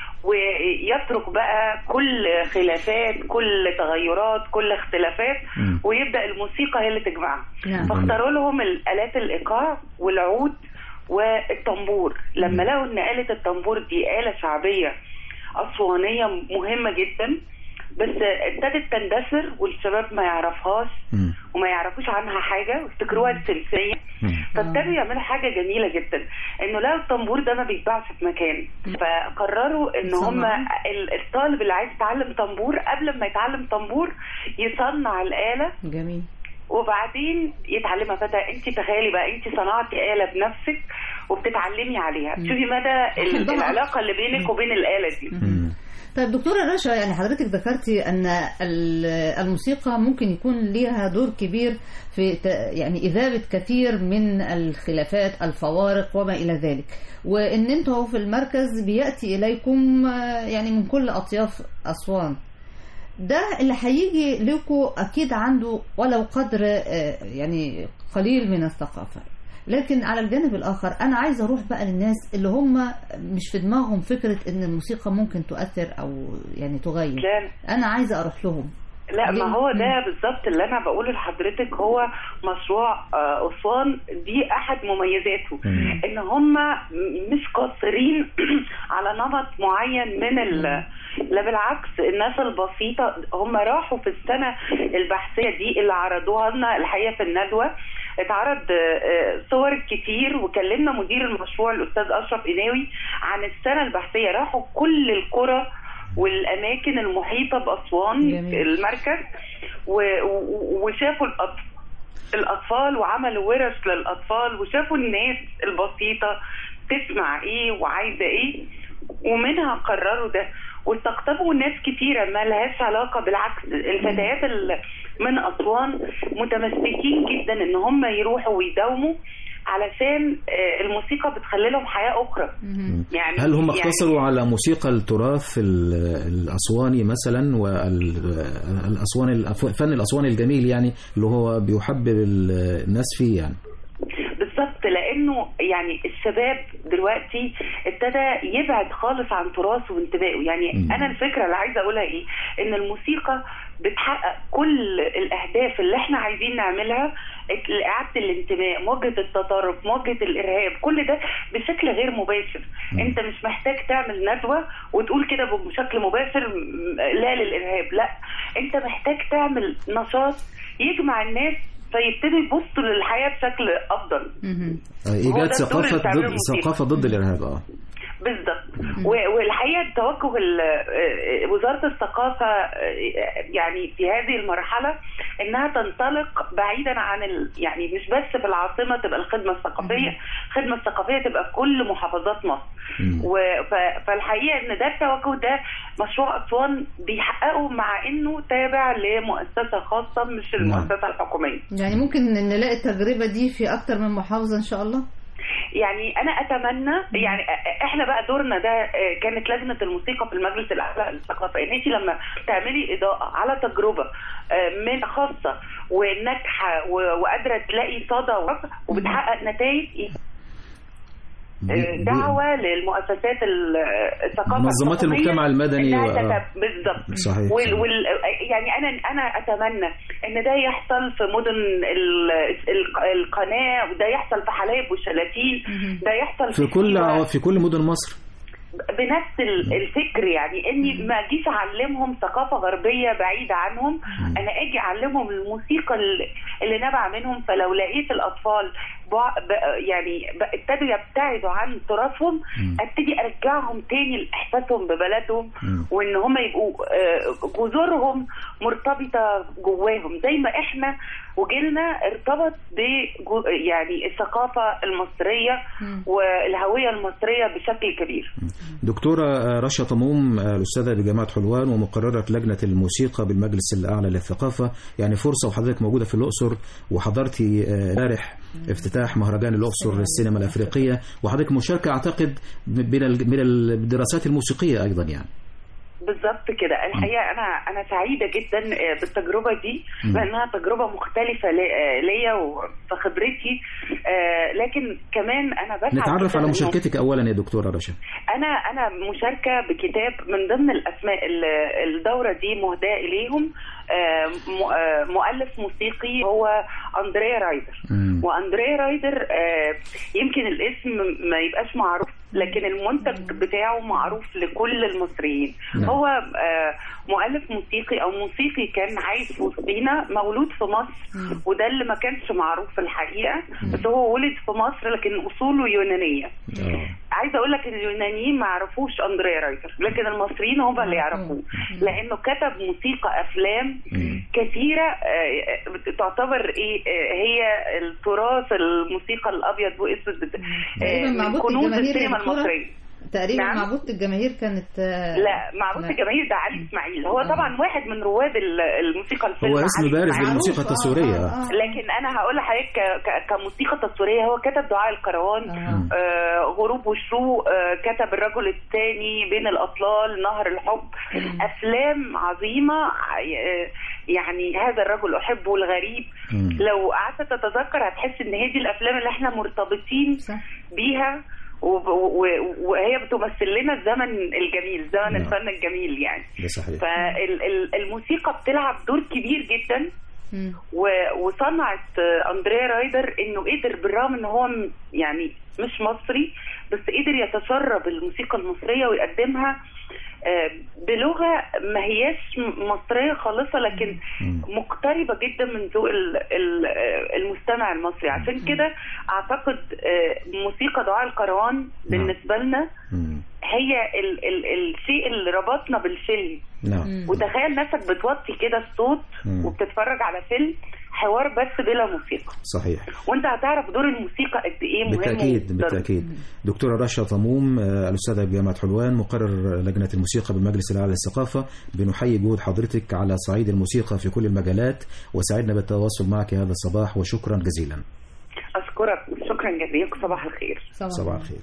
ويترك بقى كل خلافات كل تغيرات كل اختلافات
مم.
ويبدا الموسيقى هي اللي تجمعها
نعم.
فاختاروا لهم الالات الايقاع والعود والطنبور لما لقوا ان آلة الطنبور دي آلة شعبية أسوانية مهمة جدا بس ابتدت تندثر والشباب ما يعرفهاش وما يعرفوش عنها حاجة وافتكروها السلسية فابتدوا يعملوا حاجة جميلة جدا انه لو الطنبور ده ما بيتباعش في مكان فقرروا ان هم ال- الطالب اللي عايز يتعلم طنبور قبل ما يتعلم طنبور يصنع الآلة
جميل
وبعدين يتعلمها فده انت تخيلي بقى انت صنعتي آلة بنفسك وبتتعلمي عليها شوفي مدى ال-
طبعاً.
العلاقة اللي بينك وبين الآلة دي
طيب دكتورة رشا يعني حضرتك ذكرتي أن ال- الموسيقى ممكن يكون ليها دور كبير في ت- يعني إذابة كثير من الخلافات الفوارق وما إلى ذلك وإن أنتوا في المركز بيأتي إليكم آه، يعني من كل أطياف أسوان ده اللي هيجي لكم أكيد عنده ولو قدر آه، يعني قليل من الثقافة لكن على الجانب الآخر أنا عايزة أروح بقى للناس اللي هم مش في دماغهم فكرة إن الموسيقى ممكن تؤثر أو يعني تغير
لا.
أنا عايزة أروح لهم
لا ما هو ده بالظبط اللي انا بقوله لحضرتك هو مشروع آه، اسوان دي احد مميزاته ان هم مش قاصرين على نمط معين من ال لا بالعكس الناس البسيطه هم راحوا في السنه البحثيه دي اللي عرضوها لنا الحقيقه في الندوه اتعرض آه، آه، صور كتير وكلمنا مدير المشروع الاستاذ اشرف قناوي عن السنه البحثيه راحوا كل القرى والاماكن المحيطه باسوان
جميل.
المركز و- و- وشافوا الأطفال الاطفال وعملوا ورش للاطفال وشافوا الناس البسيطه تسمع ايه وعايزه ايه ومنها قرروا ده واستقطبوا ناس كتيرة ما لهاش علاقة بالعكس الفتيات ال- من أسوان متمسكين جدا إن هم يروحوا ويداوموا علشان آه، الموسيقى بتخلي لهم حياة أخرى يعني
هل هم
يعني
اقتصروا على موسيقى التراث ال- الأسواني مثلا والأسوان الفن الأسواني الجميل يعني اللي هو بيحبب ال- الناس فيه يعني
بالظبط لانه يعني الشباب دلوقتي ابتدى يبعد خالص عن تراثه وانتمائه يعني
مم.
انا الفكره اللي عايزه اقولها ايه ان الموسيقى بتحقق كل الاهداف اللي احنا عايزين نعملها اعاده الانتماء مواجهه التطرف مواجهه الارهاب كل ده بشكل غير مباشر
مم.
انت مش محتاج تعمل ندوه وتقول كده بشكل مباشر م- لا للارهاب لا انت محتاج تعمل نشاط يجمع الناس فيبتدوا يبصوا للحياه بشكل افضل
مهم.
آه،
هو
إيجاد
ده الدور
ثقافة
اللي بتعمله
ضد
الموسيقى.
ثقافة ضد الإرهاب اه
بالظبط و- والحقيقه توجه ال- آه، وزاره الثقافه آه، يعني في هذه المرحله انها تنطلق بعيدا عن ال... يعني مش بس في العاصمه تبقى الخدمه الثقافيه الخدمه الثقافيه تبقى في كل محافظات مصر
مم.
و... ف... فالحقيقه ان ده التوجه ده مشروع اسوان بيحققه مع انه تابع لمؤسسه خاصه مش المؤسسه الحكوميه
يعني ممكن نلاقي التجربة دي في أكتر من محافظة إن شاء الله
يعني انا اتمنى يعني احنا بقى دورنا ده آه، كانت لجنه الموسيقى في المجلس الاعلى للثقافه ان انت لما تعملي اضاءه على تجربه آه، من خاصه وناجحه و- وقادره تلاقي صدى ورفع وبتحقق نتائج
دي-
دعوه للمؤسسات ال- الثقافه
منظمات
الحكومية
المجتمع المدني
إنها
و- آه.
تتب- بالظبط
صحيح،
وال
صحيح.
وال يعني انا انا اتمنى ان ده يحصل في مدن ال- ال- القناه وده يحصل في حلايب والشلاتين ده يحصل
في كل
سيوة.
في كل مدن مصر
بنفس ال- الفكر يعني اني ما اجيش اعلمهم ثقافه غربيه بعيده عنهم انا اجي اعلمهم الموسيقى ال- اللي نابعه منهم فلو لقيت الاطفال بع- ب- يعني ب- ابتدوا يبتعدوا عن تراثهم ابتدي ارجعهم تاني لاحساسهم ببلدهم وان هم يبقوا آه، جذورهم مرتبطه جواهم زي ما احنا وجيلنا ارتبط ب يعني الثقافه المصريه والهويه المصريه بشكل كبير
دكتورة رشا طموم الأستاذة بجامعة حلوان ومقررة لجنة الموسيقى بالمجلس الأعلى للثقافة يعني فرصة وحضرتك موجودة في الأقصر وحضرتي آه، امبارح افتتاح مهرجان الأقصر للسينما الأفريقية وحضرتك مشاركة أعتقد من ال- من الدراسات الموسيقية أيضا يعني
بالظبط كده الحقيقه انا انا سعيده جدا آه، بالتجربه دي
مم.
لانها تجربه مختلفه ل- آه، ليا وفي خبرتي آه، لكن كمان انا بسعد
نتعرف
جداً
على
إنه-
مشاركتك أولا يا دكتورة رشا
انا انا مشاركه بكتاب من ضمن الاسماء ال- الدوره دي مهداه اليهم آه، م- آه، مؤلف موسيقي هو اندريا رايدر
مم.
واندريا رايدر آه، يمكن الاسم ما يبقاش معروف لكن المنتج بتاعه معروف لكل المصريين
نعم.
هو آه، مؤلف موسيقي او موسيقي كان عايش في وسطينا مولود في مصر وده اللي ما كانش معروف في الحقيقه بس هو ولد في مصر لكن اصوله يونانيه عايزه اقول لك ان اليونانيين ما يعرفوش اندريا رايتر لكن المصريين هم اللي يعرفوه لانه كتب موسيقى افلام كثيره آه، تعتبر ايه آه، هي التراث الموسيقى الابيض واسود بت- آه،
تقريبا
من
معبود
كنوز
الجماهير يا
السينما
دكتورة؟
المصريه
تقريبا
نعم.
معبود الجماهير كانت آه،
لا معبود
لا.
الجماهير ده علي اسماعيل هو طبعا واحد من رواد ال- الموسيقى الفيلم
هو اسم
علي
بارز
إسماعيل.
للموسيقى التصويرية
لكن انا هقول لحضرتك ك- ك- كموسيقى تصويريه هو كتب دعاء الكروان آه غروب وشروق آه كتب الرجل الثاني بين الاطلال نهر الحب افلام عظيمه آه يعني هذا الرجل احبه الغريب
مم.
لو قعدت تتذكر هتحس ان هي دي الافلام اللي احنا مرتبطين بيها وب- و- وهي بتمثل لنا الزمن الجميل زمن
نعم.
الفن الجميل يعني
ده صحيح
فالموسيقى بتلعب دور كبير جدا و- وصنعت آه، اندريا رايدر انه قدر بالرغم ان هو م- يعني مش مصري بس قدر يتسرب الموسيقى المصريه ويقدمها آه، بلغه ما هياش م- مصريه خالصه لكن مقتربه جدا من ذوق ال- ال- آه، المستمع المصري عشان كده اعتقد آه، موسيقى دعاء الكروان بالنسبه لنا هي ال ال الشيء اللي ربطنا بالفيلم
نعم
وتخيل نفسك بتوطي كده الصوت
مم.
وبتتفرج على فيلم حوار بس بلا موسيقى
صحيح
وانت هتعرف دور الموسيقى قد ايه مهم
بالتأكيد
ومقدر.
بالتأكيد دكتورة رشا طموم آه، الأستاذة بجامعة حلوان مقرر لجنة الموسيقى بالمجلس الأعلى للثقافة بنحيي جهود حضرتك على صعيد الموسيقى في كل المجالات وسعدنا بالتواصل معك هذا الصباح وشكرا جزيلا
اشكرك شكرا جزيلا صباح الخير
صباح الخير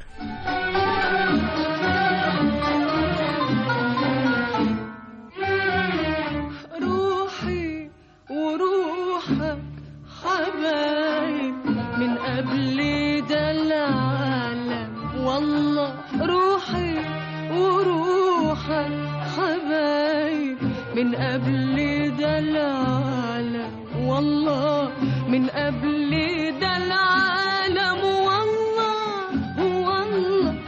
روحي وروحك حبايب من قبل ده العالم والله روحي وروحك حبايب من قبل ده العالم والله من قبل ده العالم والله والله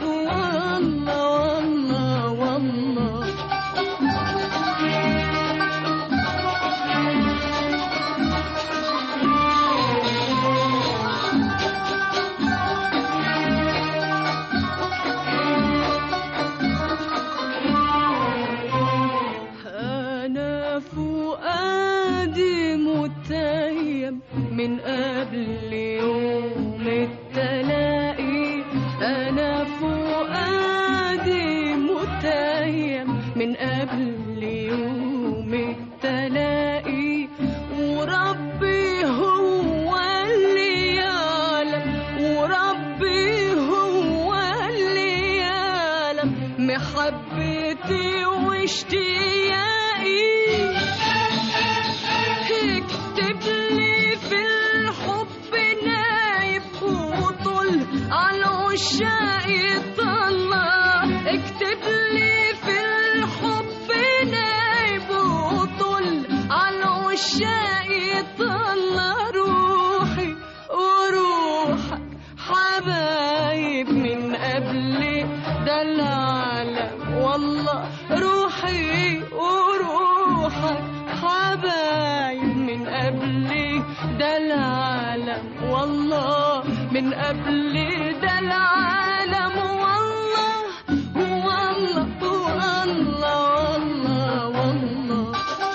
والله والله والله أنا فؤادي متيم من قبل يوم التلاقي أنا فؤادي متيم من قبل يوم التلاقي وربي هو اللي يعلم وربي هو اللي يعلم محبتي واشتياقي اكتب لي في الحب نايب وطل على عشاقي طلع اكتب لي في الحب نايب وطل على عشاقي طلع روحي وروحك حبايب من قبل ده العالم والله روحي وروحك حبايب من قبل ده العالم والله من قبل ده العالم والله والله والله والله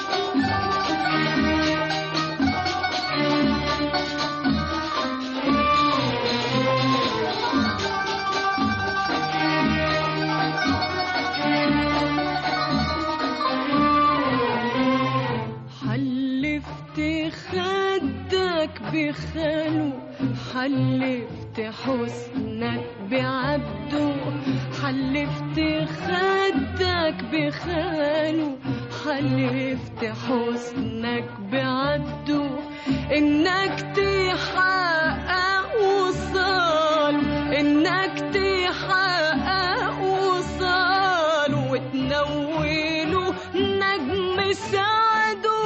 حلفت خدك بخاله حلفت حسنك بعبده حلفت خدك بخاله حلفت حسنك بعبده انك تحقق وصال انك تحقق وصال وتنوله نجم سعده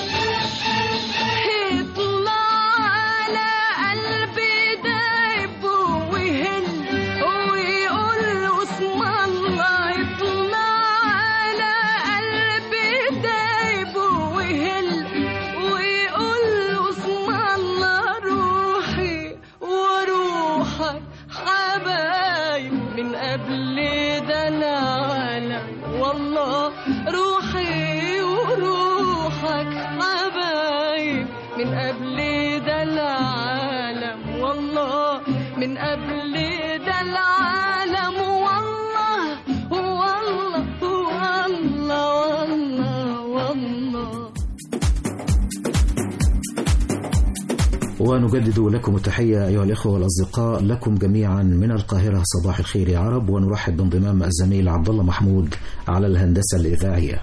يطلع على قلبي دايب ويهل ويقول له اسم الله يطلع على قلبي دايب ويهل ويقول له اسم الله روحي وروحك حبايب من قبل ده العالم والله روحي وروحك حبايب من قبل ده العالم والله من قبل ده العالم والله والله والله والله والله
ونجدد لكم التحية أيها الإخوة والأصدقاء لكم جميعا من القاهرة صباح الخير يا عرب ونرحب بانضمام الزميل عبد الله محمود على الهندسة الإذاعية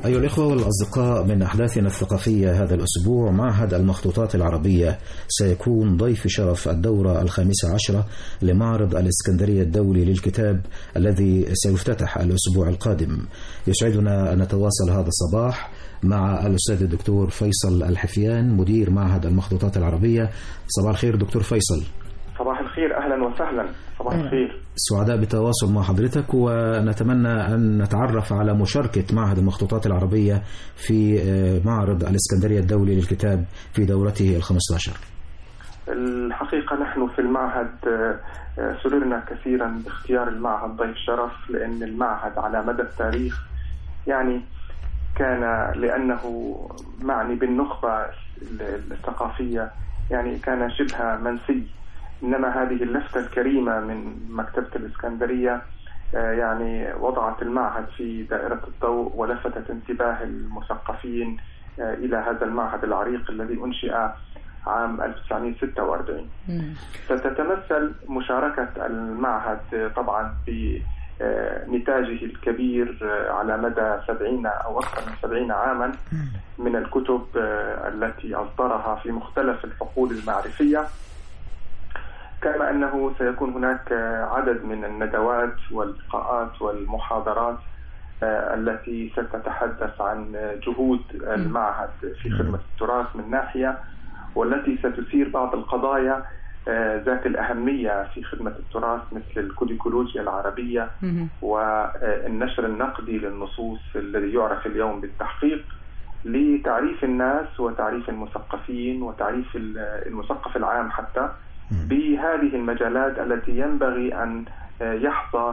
أيها الإخوة والأصدقاء من أحداثنا الثقافية هذا الأسبوع معهد المخطوطات العربية سيكون ضيف شرف الدورة الخامسة عشرة لمعرض الإسكندرية الدولي للكتاب الذي سيفتتح الأسبوع القادم يسعدنا أن نتواصل هذا الصباح مع الأستاذ الدكتور فيصل الحفيان مدير معهد المخطوطات العربية صباح الخير دكتور فيصل
صباح الخير اهلا وسهلا صباح الخير
سعداء بالتواصل مع حضرتك ونتمنى أن نتعرف على مشاركة معهد المخطوطات العربية في معرض الإسكندرية الدولي للكتاب في دورته الخمسة عشر
الحقيقة نحن في المعهد سررنا كثيرا باختيار المعهد ضيف شرف لأن المعهد على مدى التاريخ يعني كان لأنه معني بالنخبة الثقافية يعني كان شبه منسي إنما هذه اللفتة الكريمة من مكتبة الإسكندرية يعني وضعت المعهد في دائرة الضوء ولفتت انتباه المثقفين إلى هذا المعهد العريق الذي أنشئ عام 1946 ستتمثل مشاركة المعهد طبعا في نتاجه الكبير على مدى سبعين أو أكثر من سبعين عاما من الكتب التي أصدرها في مختلف الحقول المعرفية كما أنه سيكون هناك عدد من الندوات واللقاءات والمحاضرات التي ستتحدث عن جهود المعهد في خدمة التراث من ناحية والتي ستثير بعض القضايا ذات الأهمية في خدمة التراث مثل الكوديكولوجيا العربية والنشر النقدي للنصوص الذي يعرف اليوم بالتحقيق لتعريف الناس وتعريف المثقفين وتعريف المثقف العام حتى بهذه المجالات التي ينبغي أن يحظى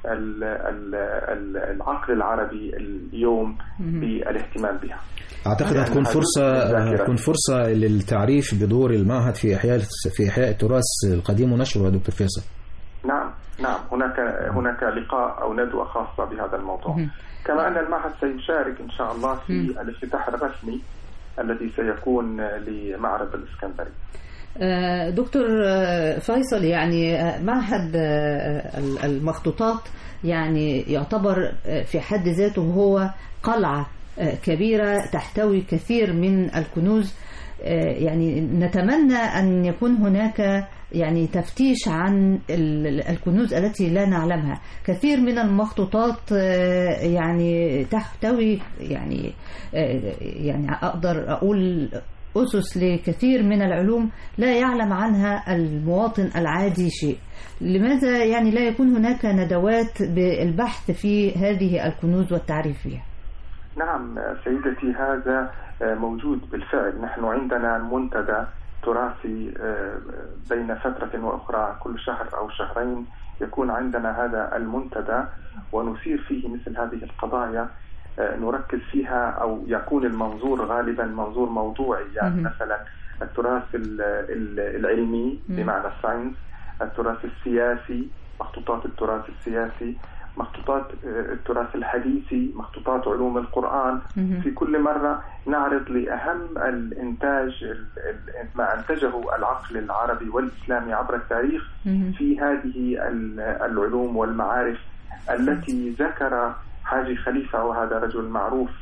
العقل العربي اليوم بالاهتمام بها
اعتقد هتكون فرصه هتكون فرصه للتعريف بدور المعهد في احياء في احياء التراث القديم ونشره يا دكتور فيصل
نعم نعم هناك هناك لقاء او ندوه خاصه بهذا الموضوع كما ان المعهد سيشارك ان شاء الله في الافتتاح الرسمي الذي سيكون لمعرض الاسكندريه
دكتور فيصل يعني معهد المخطوطات يعني يعتبر في حد ذاته هو قلعة كبيرة تحتوي كثير من الكنوز يعني نتمنى أن يكون هناك يعني تفتيش عن الكنوز التي لا نعلمها كثير من المخطوطات يعني تحتوي يعني يعني أقدر أقول أسس لكثير من العلوم لا يعلم عنها المواطن العادي شيء لماذا يعني لا يكون هناك ندوات بالبحث في هذه الكنوز والتعريف فيها
نعم سيدتي هذا موجود بالفعل نحن عندنا منتدى تراثي بين فترة وأخرى كل شهر أو شهرين يكون عندنا هذا المنتدى ونثير فيه مثل هذه القضايا نركز فيها او يكون المنظور غالبا منظور موضوعي يعني مثلا التراث العلمي بمعنى الساينس التراث السياسي مخطوطات التراث السياسي مخطوطات التراث الحديثي مخطوطات علوم القرآن في كل مرة نعرض لأهم الإنتاج ما أنتجه العقل العربي والإسلامي عبر التاريخ في هذه العلوم والمعارف التي ذكر حاجي خليفة وهذا رجل معروف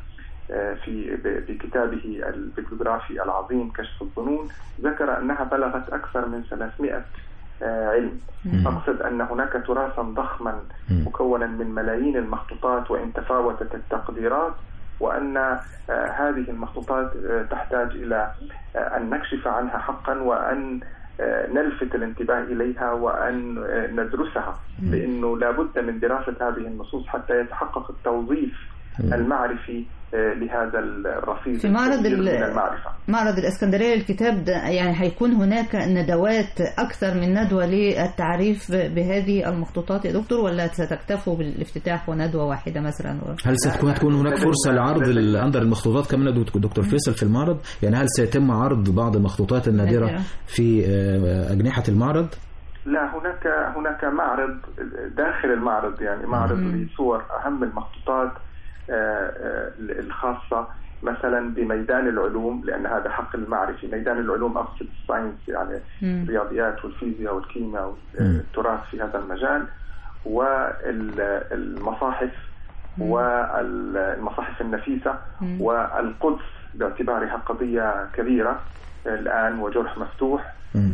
في بكتابه البيبليوغرافي العظيم كشف الظنون ذكر أنها بلغت أكثر من 300 علم أقصد أن هناك تراثا ضخما مكونا من ملايين المخطوطات وإن تفاوتت التقديرات وأن هذه المخطوطات تحتاج إلى أن نكشف عنها حقا وأن نلفت الانتباه إليها وأن ندرسها لأنه لابد من دراسة هذه النصوص حتى يتحقق التوظيف المعرفي لهذا الرصيد
في معرض
من المعرفة
معرض الإسكندرية للكتاب ده يعني هيكون هناك ندوات أكثر من ندوة للتعريف بهذه المخطوطات يا دكتور ولا ستكتفوا بالافتتاح وندوة واحدة مثلا
هل ستكون تكون هناك فرصة لعرض أندر المخطوطات كما دكتور فيصل في المعرض يعني هل سيتم عرض بعض المخطوطات النادرة في أجنحة المعرض؟
لا هناك هناك معرض داخل المعرض يعني معرض لصور أهم المخطوطات الخاصة مثلا بميدان العلوم لأن هذا حق المعرفي ميدان العلوم أقصد الساينس يعني الرياضيات والفيزياء والكيمياء والتراث في هذا المجال والمصاحف والمصاحف النفيسة
مم.
والقدس باعتبارها قضية كبيرة الآن وجرح مفتوح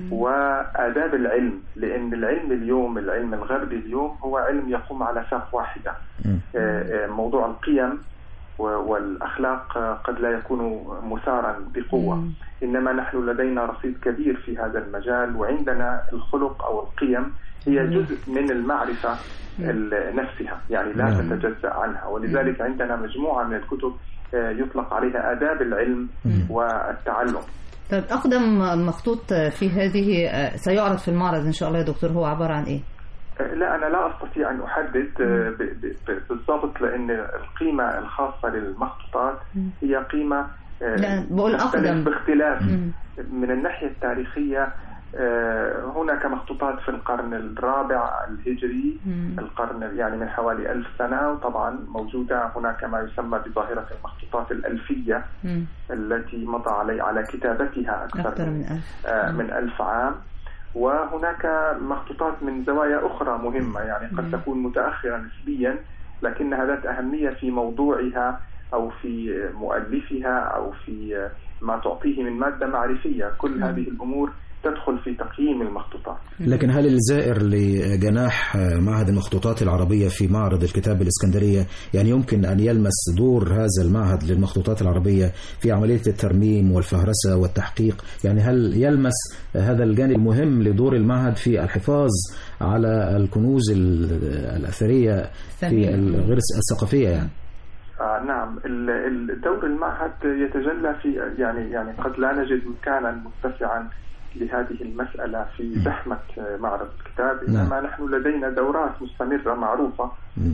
وآداب العلم لأن العلم اليوم العلم الغربي اليوم هو علم يقوم على ساق واحدة آه، آه، موضوع القيم و- والأخلاق آه، قد لا يكون مثارا بقوة إنما نحن لدينا رصيد كبير في هذا المجال وعندنا الخلق أو القيم هي جزء من المعرفة ال- نفسها يعني لا
نعم.
تتجزأ عنها ولذلك عندنا مجموعة من الكتب آه، يطلق عليها آداب العلم والتعلم
طيب أقدم مخطوط في هذه آه، سيعرض في المعرض إن شاء الله يا دكتور هو عبارة عن إيه؟
لا أنا لا أستطيع أن أحدد آه، ب- ب- ب- بالضبط لأن القيمة الخاصة للمخطوطات هي قيمة آه،
لا، بقول
تختلف
أقدم.
باختلاف
مم.
من الناحية التاريخية آه، هناك مخطوطات في القرن الرابع الهجري
مم.
القرن يعني من حوالي ألف سنة وطبعا موجودة هناك ما يسمى بظاهرة المخطوطات الألفية
مم.
التي مضى علي على كتابتها أكثر,
أكثر من ألف
آه، من ألف عام وهناك مخطوطات من زوايا أخرى مهمة يعني قد تكون متأخرة نسبيا لكنها ذات أهمية في موضوعها أو في مؤلفها أو في ما تعطيه من مادة معرفية كل هذه الأمور تدخل في تقييم المخطوطات
لكن هل الزائر لجناح معهد المخطوطات العربية في معرض الكتاب الإسكندرية يعني يمكن أن يلمس دور هذا المعهد للمخطوطات العربية في عملية الترميم والفهرسة والتحقيق يعني هل يلمس هذا الجانب مهم لدور المعهد في الحفاظ على الكنوز ال- الأثرية في الغير الثقافية يعني
آه نعم ال- ال- دور المعهد يتجلى في يعني يعني قد لا نجد مكانا متسعا لهذه المسألة في زحمة آه، معرض الكتاب إنما نحن لدينا دورات مستمرة معروفة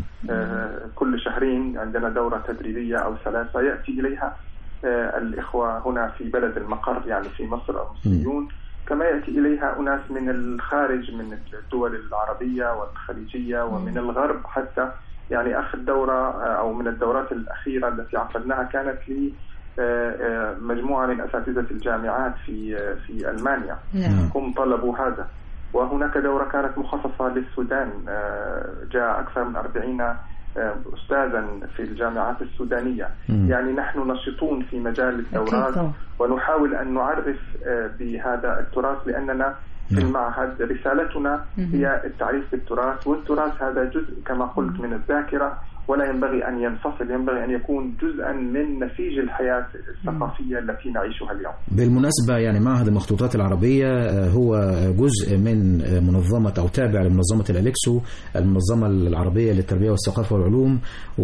آه، كل شهرين عندنا دورة تدريبية أو ثلاثة يأتي إليها آه، الإخوة هنا في بلد المقر يعني في مصر أو المصريون كما يأتي إليها أناس من الخارج من الدول العربية والخليجية ومن الغرب حتى يعني آخر دورة آه، أو من الدورات الأخيرة التي عقدناها كانت لي آه، آه، مجموعة من أساتذة الجامعات في آه، في ألمانيا
نعم.
هم طلبوا هذا وهناك دورة كانت مخصصة للسودان آه، جاء أكثر من أربعين آه، أستاذا في الجامعات السودانية
مم.
يعني نحن نشطون في مجال الدورات
طبعا.
ونحاول أن نعرف آه، بهذا التراث لأننا في المعهد رسالتنا
مهم.
هي التعريف بالتراث والتراث هذا جزء كما قلت من الذاكرة ولا ينبغي أن ينفصل ينبغي أن يكون جزءا من نسيج الحياة الثقافية التي نعيشها اليوم
بالمناسبة يعني معهد المخطوطات العربية آه، هو جزء من آه، منظمة أو تابع لمنظمة الأليكسو المنظمة العربية للتربية والثقافة والعلوم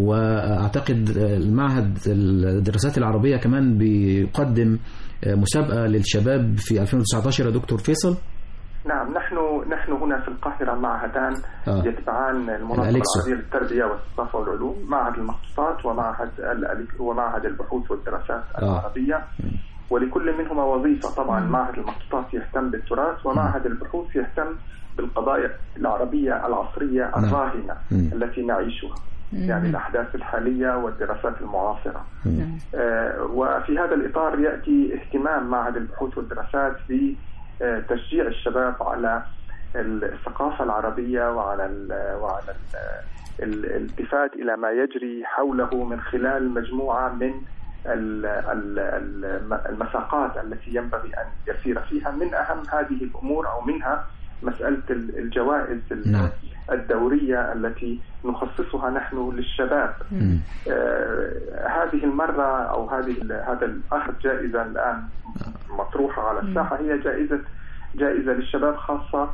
وأعتقد آه، المعهد الدراسات العربية كمان بيقدم آه، مسابقة للشباب في 2019 يا دكتور فيصل
نعم نحن نحن هنا في القاهرة معهدان
آه.
يتبعان المنظمة
الأليكسو.
العربية للتربية والثقافة والعلوم معهد المخطوطات ومعهد الأليك- ومعهد البحوث والدراسات
آه.
العربية ولكل منهما وظيفة طبعا معهد المخطوطات يهتم بالتراث ومعهد البحوث يهتم بالقضايا العربية العصرية
نعم.
الراهنة
مم.
التي نعيشها
مم.
يعني الأحداث الحالية والدراسات المعاصرة
مم.
آه، وفي هذا الإطار يأتي اهتمام معهد البحوث والدراسات بتشجيع الشباب على الثقافة العربية وعلى ال وعلى ال الالتفات إلى ما يجري حوله من خلال مجموعة من ال- ال- ال- المساقات التي ينبغي أن يسير فيها من أهم هذه الأمور أو منها مسألة ال- الجوائز ال-
نعم.
الدورية التي نخصصها نحن للشباب آه، هذه المرة أو هذه ال- هذا الأخذ جائزة الآن مطروحة على الساحة هي جائزة جائزة للشباب خاصة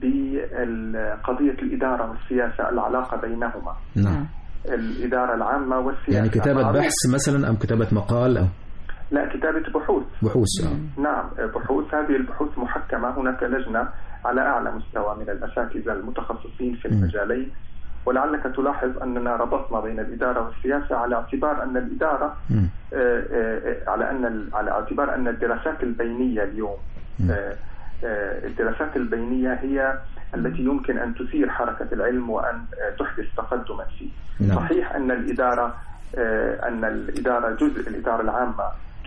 بقضية الإدارة والسياسة العلاقة بينهما
نعم
الإدارة العامة والسياسة
يعني كتابة
معروف-
بحث مثلا أم كتابة مقال أو
لا كتابة بحوث
بحوث آه.
نعم بحوث هذه البحوث محكمة هناك لجنة على أعلى مستوى من الأساتذة المتخصصين في المجالين ولعلك تلاحظ أننا ربطنا بين الإدارة والسياسة على اعتبار أن الإدارة
مم.
آه، آه، على أن على اعتبار أن الدراسات البينية اليوم آه، آه، الدراسات البينية هي التي يمكن أن تثير حركة العلم وأن آه، تحدث تقدما فيه
نعم.
صحيح أن الإدارة آه، أن الإدارة جزء الإدارة العامة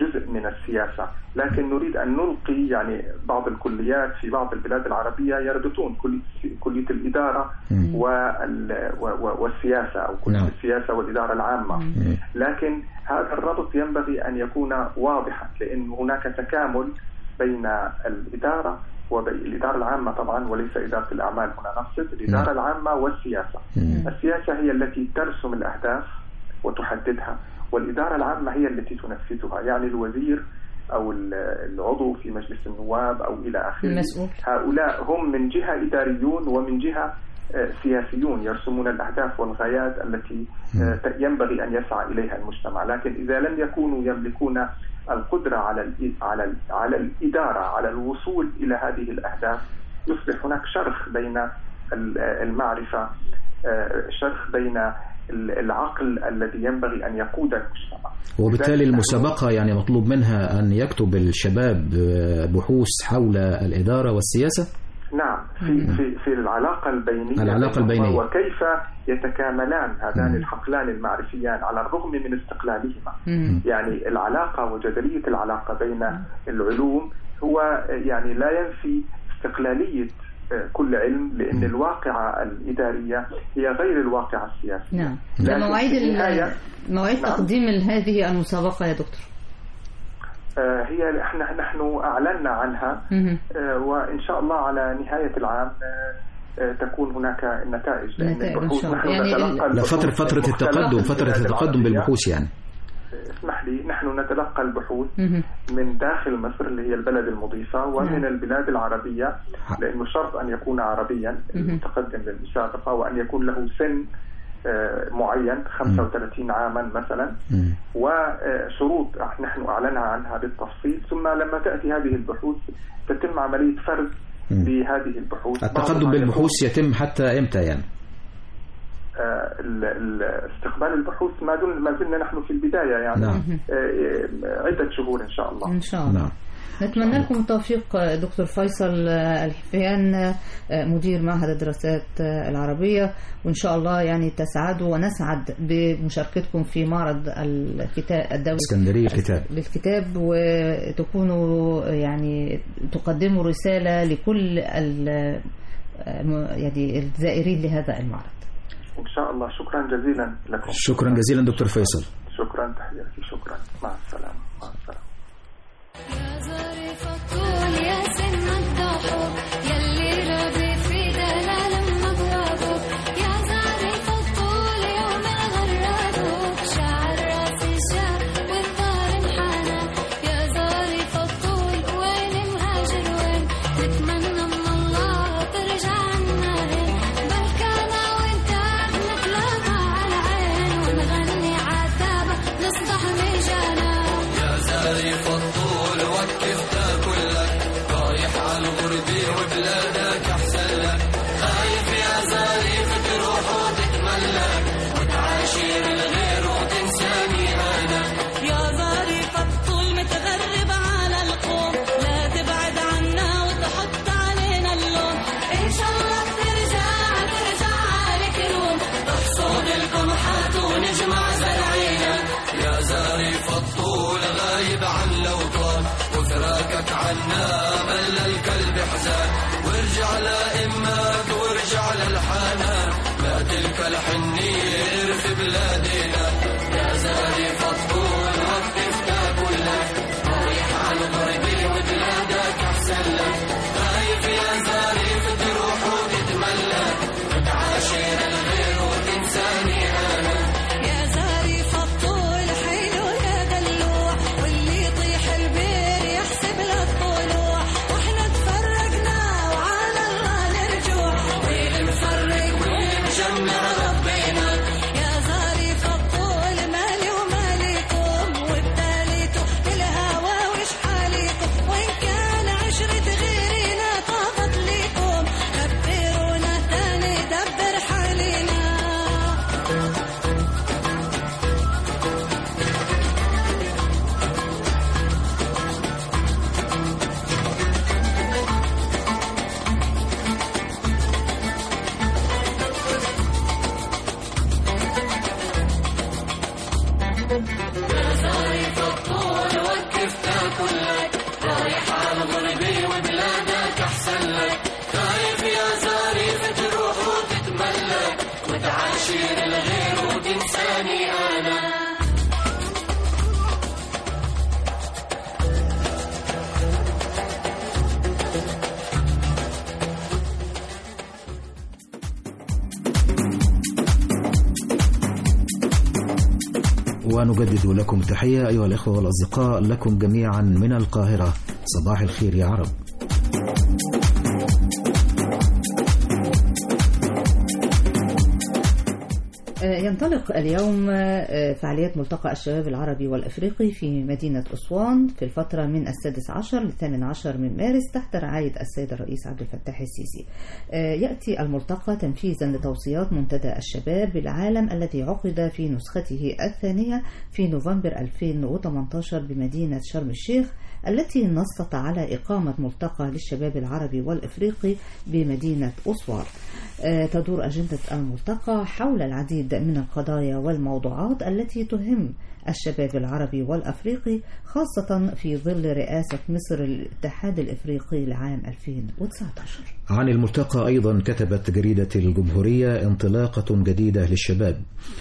جزء من السياسة لكن نريد أن نلقي يعني بعض الكليات في بعض البلاد العربية يربطون كلية, كلية الإدارة وال- و- و- والسياسة أو كلية
نعم.
السياسة والإدارة العامة لكن هذا الربط ينبغي أن يكون واضحا لأن هناك تكامل بين الإدارة وبين الإدارة العامة طبعا وليس إدارة الأعمال هنا نقصد الإدارة العامة والسياسة السياسة هي التي ترسم الأهداف وتحددها والإدارة العامة هي التي تنفذها يعني الوزير أو ال- العضو في مجلس النواب أو إلى آخره
المسؤول.
هؤلاء هم من جهة إداريون ومن جهة آه، سياسيون يرسمون الأهداف والغايات التي آه، ت- ينبغي أن يسعى إليها المجتمع لكن إذا لم يكونوا يملكون القدرة على الإ- على ال- على الإدارة على الوصول إلى هذه الأهداف يصبح هناك شرخ بين ال- المعرفة آه، شرخ بين ال- العقل الذي ينبغي أن يقود المجتمع
وبالتالي
لذلك
المسابقة يعني مطلوب منها أن يكتب الشباب آه، بحوث حول الإدارة والسياسة
نعم في في في العلاقه البينيه
العلاقة
بينهما
البينية.
وكيف يتكاملان هذان
مم.
الحقلان المعرفيان على الرغم من استقلالهما
مم.
يعني العلاقه وجدليه العلاقه بين العلوم هو يعني لا ينفي استقلاليه آه، كل علم لان الواقعه الاداريه هي غير الواقعه السياسيه
نعم ده
لكن
مواعيد
في
ال-
النهاية
مواعيد
نعم.
تقديم هذه المسابقة يا دكتور
آه، هي احنا نحن اعلنا عنها
مهم.
آه، وان شاء الله على نهايه العام آه، آه، تكون هناك نتائج لان
نتائج إن
البحوث
شاء الله.
نحن
يعني ال-
نتلقى
لا
البحوث
فترة
من
فترة
مختلف
التقدم فترة
البلاد
التقدم
العربية.
بالبحوث يعني
اسمح لي نحن نتلقى البحوث
مهم.
من داخل مصر اللي هي البلد المضيفة ومن
نعم.
البلاد العربية لأنه شرط أن يكون عربيا
مهم.
المتقدم للمسابقة وأن يكون له سن آه، معين 35 عاما مثلا
مم.
وشروط نحن أعلنها عنها بالتفصيل ثم لما تأتي هذه البحوث تتم عملية فرز
مم.
لهذه البحوث
التقدم
بعضها
بالبحوث يتم حتى إمتى يعني
آه، ال- ال- استقبال البحوث ما دون ما زلنا نحن في البداية يعني
نعم.
آه، آه، عدة شهور إن شاء الله
إن شاء الله
نعم
نتمنى لكم التوفيق آه، دكتور فيصل آه، الحفيان آه، مدير معهد الدراسات آه، العربية وإن شاء الله يعني تسعدوا ونسعد بمشاركتكم في معرض الكتاب الدولي
اسكندرية الكتاب
للكتاب وتكونوا يعني تقدموا رسالة لكل ال- آه، يعني الزائرين لهذا المعرض
إن شاء الله شكرا جزيلا لكم
شكرا جزيلا دكتور فيصل
شكرا تحياتي شكرا مع السلامة مع السلامة
طول يا سن الضحوك يلي ربي في دلال مبوابك يا زارف الطول يوم غرابك شعر راسي شاب والدار انحنى يا زارف الطول وين مهاجر وين نتمنى من الله ترجع عنا هين بالكنا وانت بنتلاقى على عين ونغني عتابة نصبح مجانا
يا زارف الطول وقف تاكلك رايح على الغربة وبلادك أحسن لك خايف يا زارف تروح وتتملك وتعاشر الغير وتنساني أنا
يا ظريف الطول متغرب على القوم لا تبعد عنا وتحط علينا اللوم ان شاء الله ترجع ترجع عليك اليوم
نحصد القمحات ونجمع زرعينا يا زارف الطول غايب عن الأوطان وفراقك عنا مل القلب حزان وارجع لإمك وارجع للحنان لا تلك الحنية في بلادنا يا زارف الطول وقف تاكلك رايح على الغربة وبلادك أحسن لك خايف يا زارف تروح وتتملك وتعاشر الغير وتنساني أنا
يا زاريف الطول حلو يا دلوع واللي يطيح البير يحسب له الطلوع واحنا تفرقنا وعلى الله نرجوع
ونجدد لكم التحية أيها الإخوة والأصدقاء لكم جميعا من القاهرة صباح الخير يا عرب
ينطلق اليوم فعاليات ملتقى الشباب العربي والأفريقي في مدينة أسوان في الفترة من السادس عشر للثامن عشر من مارس تحت رعاية السيد الرئيس عبد الفتاح السيسي يأتي الملتقى تنفيذا لتوصيات منتدى الشباب بالعالم الذي عقد في نسخته الثانية في نوفمبر 2018 بمدينة شرم الشيخ التي نصت على إقامة ملتقى للشباب العربي والإفريقي بمدينة أسوان تدور أجندة الملتقى حول العديد من القضايا والموضوعات التي تهم الشباب العربي والأفريقي خاصة في ظل رئاسة مصر للاتحاد الإفريقي لعام 2019
عن الملتقى أيضا كتبت جريدة الجمهورية انطلاقة جديدة للشباب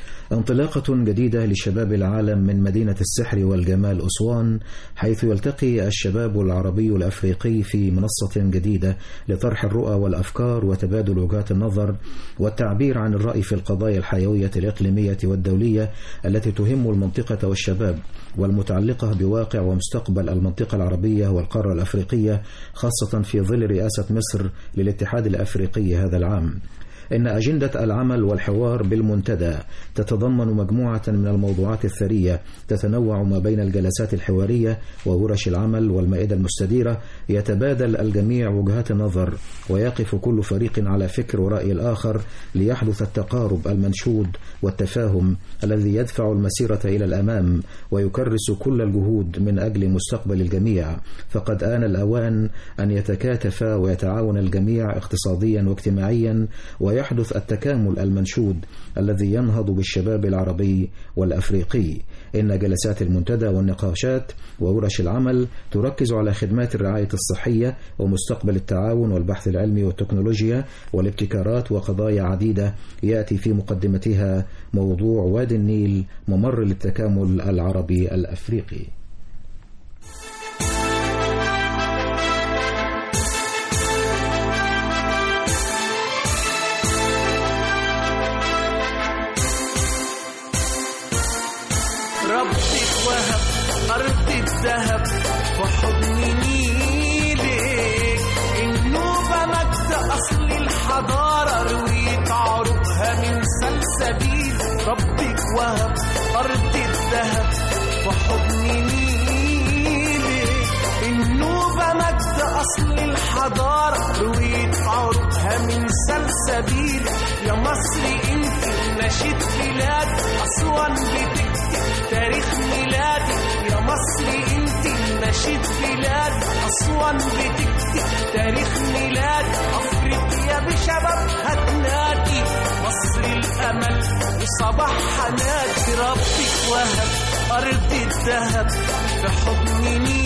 انطلاقة جديدة لشباب العالم من مدينة السحر والجمال أسوان حيث يلتقي الشباب العربي الأفريقي في منصة جديدة لطرح الرؤى والأفكار وتبادل وجهات النظر والتعبير عن الرأي في القضايا الحيوية الإقليمية والدولية التي تهم المنطقة والشباب والمتعلقة بواقع ومستقبل المنطقة العربية والقارة الأفريقية خاصة في ظل رئاسة مصر للاتحاد الأفريقي هذا العام إن أجندة العمل والحوار بالمنتدى تتضمن مجموعة من الموضوعات الثرية تتنوع ما بين الجلسات الحوارية وورش العمل والمائدة المستديرة يتبادل الجميع وجهات النظر ويقف كل فريق على فكر ورأي الآخر ليحدث التقارب المنشود والتفاهم الذي يدفع المسيرة إلى الأمام ويكرس كل الجهود من أجل مستقبل الجميع فقد آن الأوان أن يتكاتف ويتعاون الجميع اقتصاديا واجتماعيا ويحدث التكامل المنشود الذي ينهض بالشباب العربي والأفريقي إن جلسات المنتدى والنقاشات وورش العمل تركز على خدمات الرعاية الصحية ومستقبل التعاون والبحث العلمي والتكنولوجيا والابتكارات وقضايا عديدة يأتي في مقدمتها موضوع وادي النيل ممر للتكامل العربي الأفريقي
ربك وهب أرض الذهب وحضن نيلك النوبة مجد أصل الحضارة رويت عروقها من سلسبيل ربك وهب أرض الذهب وحضن نيلك النوبة مجد أصل الحضارة رويت عروقها من سلسبيل يا مصر انت نشيد بلاد أسوان بتكتب تاريخ ميلادي يا مصر انت نشيد بلاد أسوان بتكتب تاريخ ميلادي أفريقيا بشبابها تنادي مصر الأمل وصباح حنادي ربك وهب أرض الذهب في حضن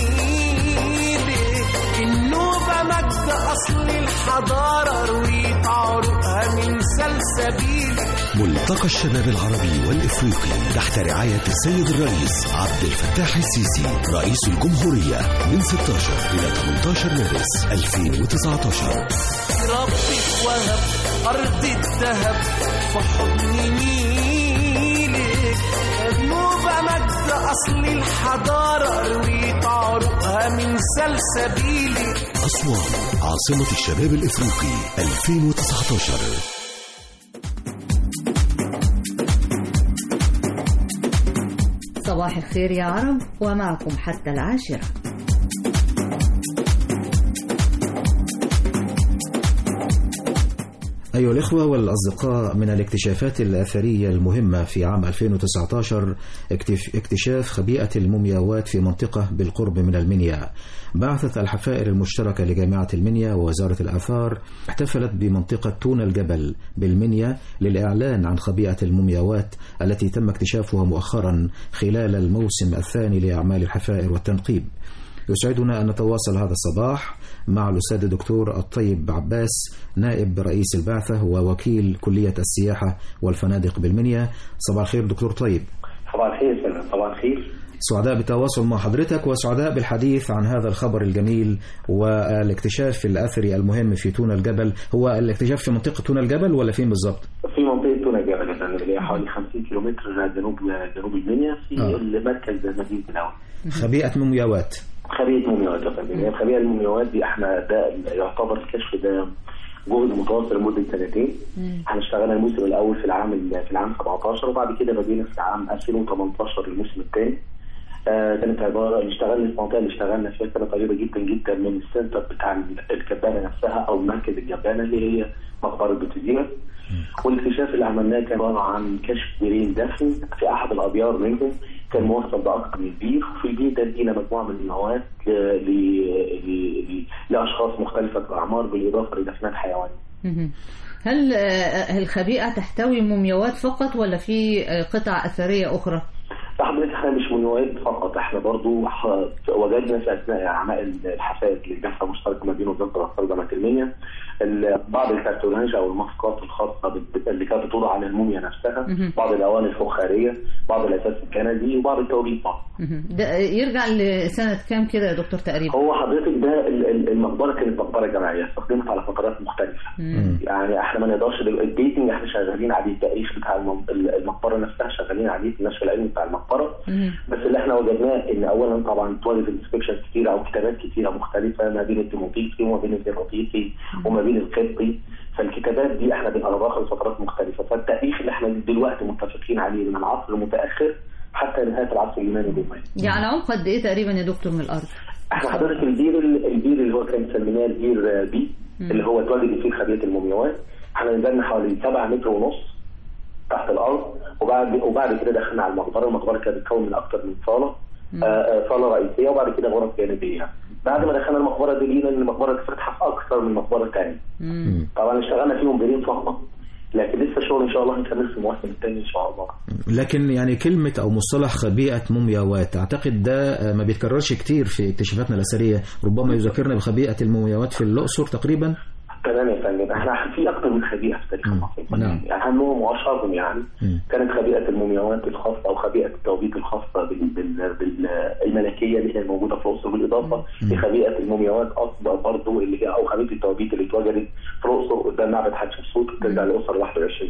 نيلك النوبة مجد أصل الحضارة رويت عروقها من سلسبيل
ملتقى الشباب العربي والإفريقي تحت رعاية السيد الرئيس عبد الفتاح السيسي رئيس الجمهورية من 16 إلى 18 مارس 2019
ربك وهب أرض الذهب في حضن نيلك النوبة مجد أصل الحضارة رويت عروقها من سلسبيلك
أسوان عاصمة الشباب الإفريقي 2019
صباح الخير يا عرب ومعكم حتى العاشرة
أيها الإخوة والأصدقاء من الاكتشافات الأثرية المهمة في عام 2019 اكتف- اكتشاف خبيئة المومياوات في منطقة بالقرب من المنيا بعثت الحفائر المشتركة لجامعة المنيا ووزارة الآثار احتفلت بمنطقة تون الجبل بالمنيا للإعلان عن خبيئة المومياوات التي تم اكتشافها مؤخرا خلال الموسم الثاني لأعمال الحفائر والتنقيب يسعدنا أن نتواصل هذا الصباح مع الأستاذ الدكتور الطيب عباس نائب رئيس البعثة ووكيل كلية السياحة والفنادق بالمنيا صباح الخير دكتور طيب
صباح الخير سلام صباح الخير
سعداء بالتواصل مع حضرتك وسعداء بالحديث عن هذا الخبر الجميل والاكتشاف الأثري المهم في تون الجبل هو الاكتشاف في منطقة تون الجبل ولا فين بالضبط؟
في منطقة خلية تونة جبل يا فندم اللي هي حوالي 50 كيلومتر جنوب جنوب المنيا في
آه.
المركز مدينة الأول
خبيئة مومياوات
خبيئة مومياوات يا فندم هي خبيئة المومياوات دي احنا ده يعتبر الكشف ده جهد متواصل لمدة سنتين احنا اشتغلنا الموسم الأول في العام في العام 17 وبعد كده بدينا في عام 2018 الموسم الثاني آه كانت عبارة اللي اشتغلنا في المنطقة اللي اشتغلنا فيها كانت قريبة جدا جدا من السنتر بتاع الجبانة نفسها أو مركز الجبانة اللي هي مقبرة بتزينة والاكتشاف اللي عملناه كان عبارة عن كشف بيرين دفن في أحد الأبيار منهم كان موصل بأكثر من بير وفي البير ده لقينا مجموعة من المواد ل... ل... ل... ل... لأشخاص مختلفة الأعمار بالإضافة لدفنات حيوانية
مهم. هل آه، الخبيئة تحتوي مومياوات فقط ولا في آه، قطع أثرية أخرى؟
حضرتك احنا مش مواد فقط احنا برضو ح- وجدنا في اثناء اعمال الحفاظ للبحث المشترك ما بين وزاره الاثار وجامعه المنيا ال- بعض الكرتوناج او المسقات الخاصه بال- اللي كانت بتوضع على الموميا نفسها
مهم.
بعض الاواني الفخاريه بعض الاساس الكندي وبعض التوابيت بعض
مهم. ده يرجع لسنة كام كده يا دكتور تقريبا؟
هو حضرتك ده ال- ال- المقبره كانت مقبره جماعيه استخدمت على فترات مختلفه
مم.
يعني احنا ما نقدرش دل- الديتنج احنا شغالين عليه التاريخ بتاع الم- المقبره نفسها شغالين عليه في النشر العلمي بتاع المقبره
مم.
بس اللي احنا وجدناه ان اولا طبعا توالد انسبكشن كتيره او كتابات كتيره مختلفه ما بين الديموطيقي وما بين الزيروطيقي وما بين القبطي فالكتابات دي احنا بنقربها لفترات مختلفه فالتاريخ اللي احنا دلوقتي متفقين عليه من العصر المتاخر حتى نهايه العصر اليوناني الروماني
يعني عمق قد إيه تقريبا يا دكتور من الأرض؟
احنا حضرتك البير البير اللي هو كان سميناه البير آه، بي
مم.
اللي هو اتوجد فيه خبيئه المومياوات احنا نزلنا حوالي 7 متر ونص تحت الارض وبعد وبعد كده دخلنا على المقبره المقبره كانت بتتكون من اكثر من صاله آه، آه، صاله رئيسيه وبعد كده غرف جانبيه بعد ما دخلنا المقبره دي لقينا ان المقبره اتفتحت في اكثر من مقبره ثانيه
مم.
طبعا اشتغلنا فيهم بيرين فقط لكن لسه الشغل ان شاء الله هنكمل في المواسم الثانيه ان شاء الله
لكن يعني كلمة أو مصطلح خبيئة مومياوات أعتقد ده آه، ما بيتكررش كتير في اكتشافاتنا الأثرية ربما يذكرنا بخبيئة المومياوات في الأقصر تقريبا
تمام يا فندم احنا في اكثر من خبيئه في تاريخ مصر
نعم
يعني اهمهم واشهرهم يعني
مم.
كانت خبيئه المومياوات الخاصه او خبيئه التوابيت الخاصه بال- بال- بال- الملكيه اللي هي موجوده في الاقصر بالاضافه لخبيئه المومياوات اصلا برضه اللي هي او خبيئه التوابيت اللي اتوجدت في الاقصر قدام معبد حتشبسوت بترجع للاسره 21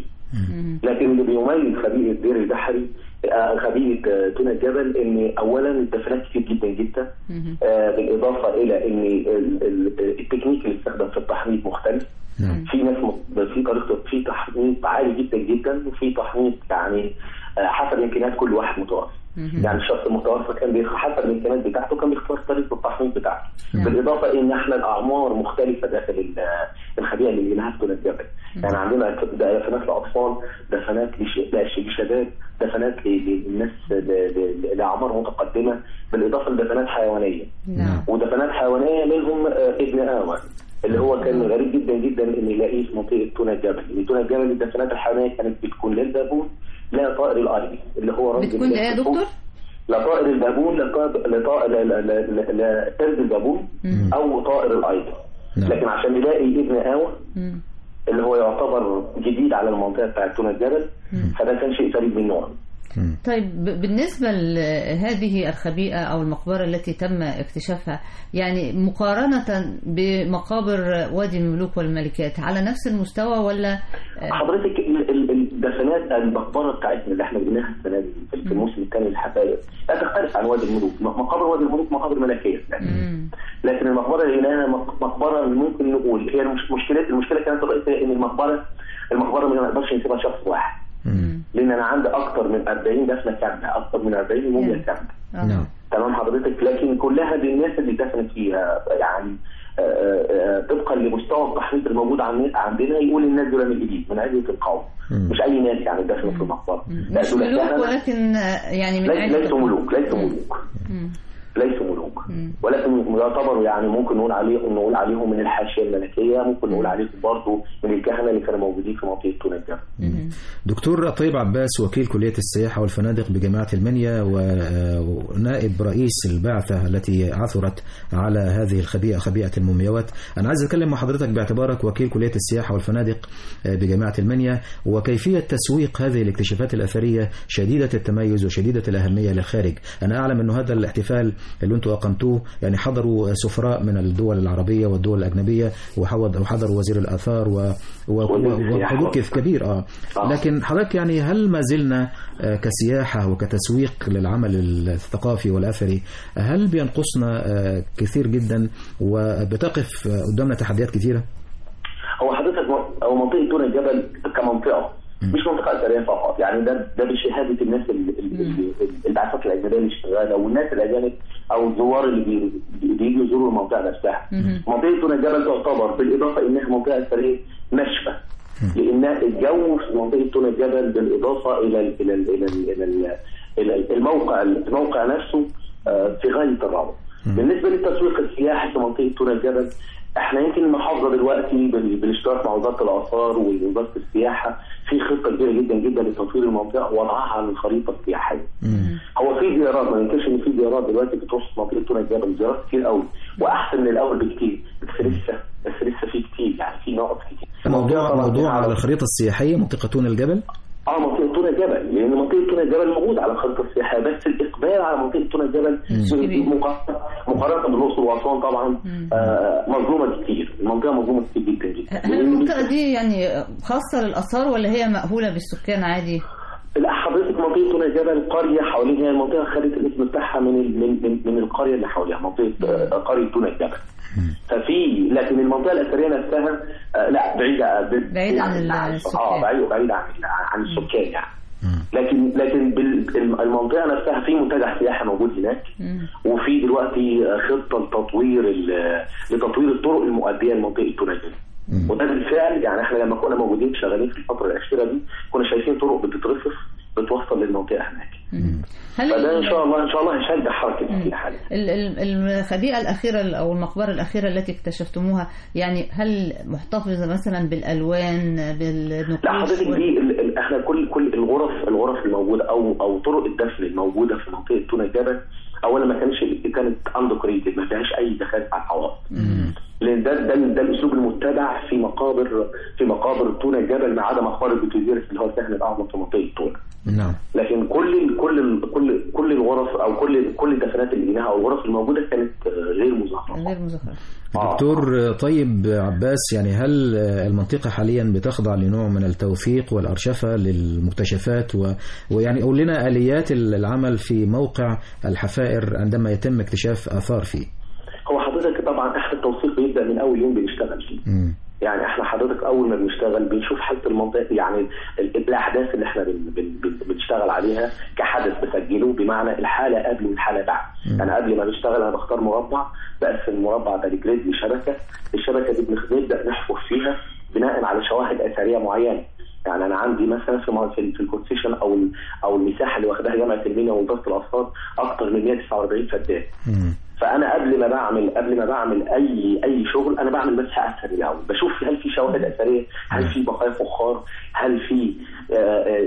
لكن اللي بيميز خبيئه دير البحري آه، خبيئه آه، تونة الجبل ان اولا الدفنات كتير جدا جدا آه، بالاضافه الى ان ال- ال- التكنيك اللي استخدم في التحنيط مختلف
نعم
في ناس م- في طريقه في تحنيط عالي جدا جدا وفي تحنيط يعني آه، حسب امكانيات كل واحد متوسط يعني الشخص المتوسط كان بيخ- حسب الامكانيات بتاعته كان بيختار طريقه التحنيط بتاعته
نعم.
بالاضافه ان احنا الاعمار مختلفه داخل ال- الخبيئه اللي لقيناها في تونة الجبل يعني عندنا دفنات لاطفال دفنات لش- لش- لشباب دفنات ل- للناس ل- ل- لاعمار متقدمه بالاضافه لدفنات حيوانيه
نعم
ودفنات حيوانيه منهم آه، ابن آوى اللي هو كان غريب جدا جدا ان نلاقيه في منطقه تونة الجبل، لان تونة الجبل الدفنات الحيوانيه كانت بتكون للبابون لا طائر الايدي اللي هو رمز
بتكون ايه يا دكتور؟
لا طائر البابون لا طائر لا طائر لا لا لا, لا, لا قرد البابون
مم.
او طائر الايدي
نعم.
لكن عشان نلاقي ابن آوى
مم.
اللي هو يعتبر جديد على المنطقه بتاعت تونة الجبل فده كان شيء فريد من نوعه
مم.
طيب ب- بالنسبة لهذه الخبيئة أو المقبرة التي تم اكتشافها يعني مقارنة بمقابر وادي الملوك والملكات على نفس المستوى ولا آه،
حضرتك ال- ال- الدفنات المقبره بتاعتنا اللي احنا بنيناها السنه دي في في الموسم الثاني للحفاير لا تختلف عن وادي الملوك م- مقابر وادي الملوك مقابر ملكيه
مم.
لكن المقبره اللي لقيناها مق- مقبره ممكن نقول هي المش- مشكله المشكله كانت الرئيسيه ان المقبره المقبره ما نقدرش نسيبها شخص واحد
مم.
لان انا عندي اكثر من 40 دفنه كامله اكثر من 40 موميا كامله
آه.
نعم
تمام حضرتك لكن كلها بالناس اللي دفنت فيها يعني آه، آه، طبقا لمستوى التحنيط الموجود عن- عندنا يقول الناس دول من الجديد من عزوه القوم
مم.
مش اي ناس يعني دفنوا في المقبره لا
مش
دول
ملوك
فعلاً
ولكن آه، يعني من
ليس-
عائلة
ليسوا
القوم.
ملوك ليسوا ملوك
مم.
ليسوا ملوك
مم.
ولكن يعتبروا يعني ممكن نقول عليهم نقول عليهم من الحاشيه الملكيه ممكن نقول عليهم برضه من الكهنه اللي كانوا موجودين في منطقه تونس الجبل
مم.
دكتور طيب عباس وكيل كلية السياحة والفنادق بجامعة المنيا و- ونائب رئيس البعثة التي عثرت على هذه الخبيئة خبيئة المومياوات أنا عايز أتكلم مع حضرتك باعتبارك وكيل كلية السياحة والفنادق بجامعة المنيا وكيفية تسويق هذه الاكتشافات الأثرية شديدة التميز وشديدة الأهمية للخارج أنا أعلم أن هذا الاحتفال اللي انتوا اقمتوه يعني حضروا سفراء من الدول العربيه والدول الاجنبيه وحضر- وحضروا وزير الاثار و- و- و- وحضور كيف كبير اه لكن حضرتك يعني هل ما زلنا آه، كسياحه وكتسويق للعمل الثقافي والاثري هل بينقصنا آه، كثير جدا وبتقف آه، قدامنا تحديات كثيره؟
هو حضرتك م- هو منطقه دون الجبل كمنطقه مش منطقه اثريه فقط يعني ده ده بشهاده الناس ال- ال- ال- البعثات الاجنبيه اللي شغاله والناس الاجانب او الزوار اللي بي- بي- بييجوا يزوروا المنطقه نفسها منطقه دون الجبل تعتبر بالاضافه انها منطقه اثريه ناشفه لان الجو في منطقه دون الجبل بالاضافه الى ال الى ال الى ال الى, ال إلى ال- الموقع الموقع نفسه آه، في غايه الروعه بالنسبه للتسويق السياحي في منطقه دون الجبل احنا يمكن المحافظه دلوقتي بال- بالاشتراك مع وزاره الاثار ووزاره السياحه في خطه كبيره جدا جدا لتطوير المنطقه ووضعها على الخريطه السياحيه. هو في زيارات ما ينكرش ان في زيارات دلوقتي بتروح في منطقه تونس الجبل زيارات كتير قوي واحسن من الاول بكتير بس لسه بس لسه في كتير يعني في نقط كتير.
موضوع موضوع على الخريطه السياحيه منطقه تون الجبل
اه منطقه تونس الجبل لان منطقه تونس الجبل موجوده على الخريطه السياحيه بس الاقبال على منطقه تونس الجبل مقارنه مقارنه بالاقصر واسوان طبعا آه مظلومه كتير المنطقه مظلومه كتير جدا جدا
هل المنطقة دي يعني خاصة للآثار ولا هي مأهولة بالسكان عادي؟
لا حضرتك منطقه تونس الجبل قريه حواليها المنطقه خدت الاسم بتاعها من ال- من من, من القريه اللي حواليها منطقه آه، قريه تونس الجبل ففي لكن المنطقه الاثريه نفسها آه، لا بعيده
بعيدة عن
اه
السكان.
بعيده بعيده عن عن السكان يعني لكن لكن بال- المنطقه نفسها في منتجع سياحي موجود هناك وفي دلوقتي خطه لتطوير ال- لتطوير الطرق المؤديه لمنطقه تونس وده بالفعل يعني احنا لما كنا موجودين شغالين في الفتره الاخيره دي كنا شايفين طرق بتترصف بتوصل للمنطقه هناك
هل
فده ان
ال-
شاء الله ان شاء الله هيشجع حركه السياحه دي.
ال- ال- الخبيئة الأخيرة أو المقبرة الأخيرة التي اكتشفتموها يعني هل محتفظة مثلا بالألوان بالنقوش
لا حضرتك
وال-
دي ال- ال- احنا كل كل الغرف الغرف الموجوده او او طرق الدفن الموجوده في منطقه تونس الجبل اولا ما كانش كانت اندوكريتد ما فيهاش اي دخل على الحوائط لان ده ده ده الاسلوب المتبع في مقابر في مقابر تونس الجبل ما عدا مقبره بوتيزيرس اللي هو السهل الاعظم في منطقه تونس
نعم
لكن كل كل كل كل الغرف او كل كل الدفنات اللي لقيناها او الغرف الموجوده كانت آه، غير مزخرفه
غير مزخرفة
دكتور طيب عباس يعني هل المنطقة حاليا بتخضع لنوع من التوثيق والأرشفة للمكتشفات و... ويعني قول لنا آليات العمل في موقع الحفائر عندما يتم اكتشاف آثار فيه
هو حضرتك طبعا احنا التوثيق بيبدا من اول يوم بنشتغل فيه يعني احنا حضرتك اول ما بنشتغل بنشوف حاله المنطقه يعني ال- الاحداث اللي احنا بن بن بن بنشتغل عليها كحدث بسجله بمعنى الحاله قبل والحاله بعد انا قبل ما بنشتغل انا بختار مربع بقسم المربع ده لجريد لشبكه الشبكه دي بنخ- بنبدا نحفر فيها بناء على شواهد اثريه معينه يعني انا عندي مثلا في م- في في الكونسيشن او ال- او المساحه اللي واخداها جامعه المنيا ووزاره الاثار اكثر من 149 فدان فانا قبل ما بعمل قبل ما بعمل اي اي شغل انا بعمل مسح اثري الاول بشوف هل في شواهد اثريه هل في بقايا فخار هل في آه،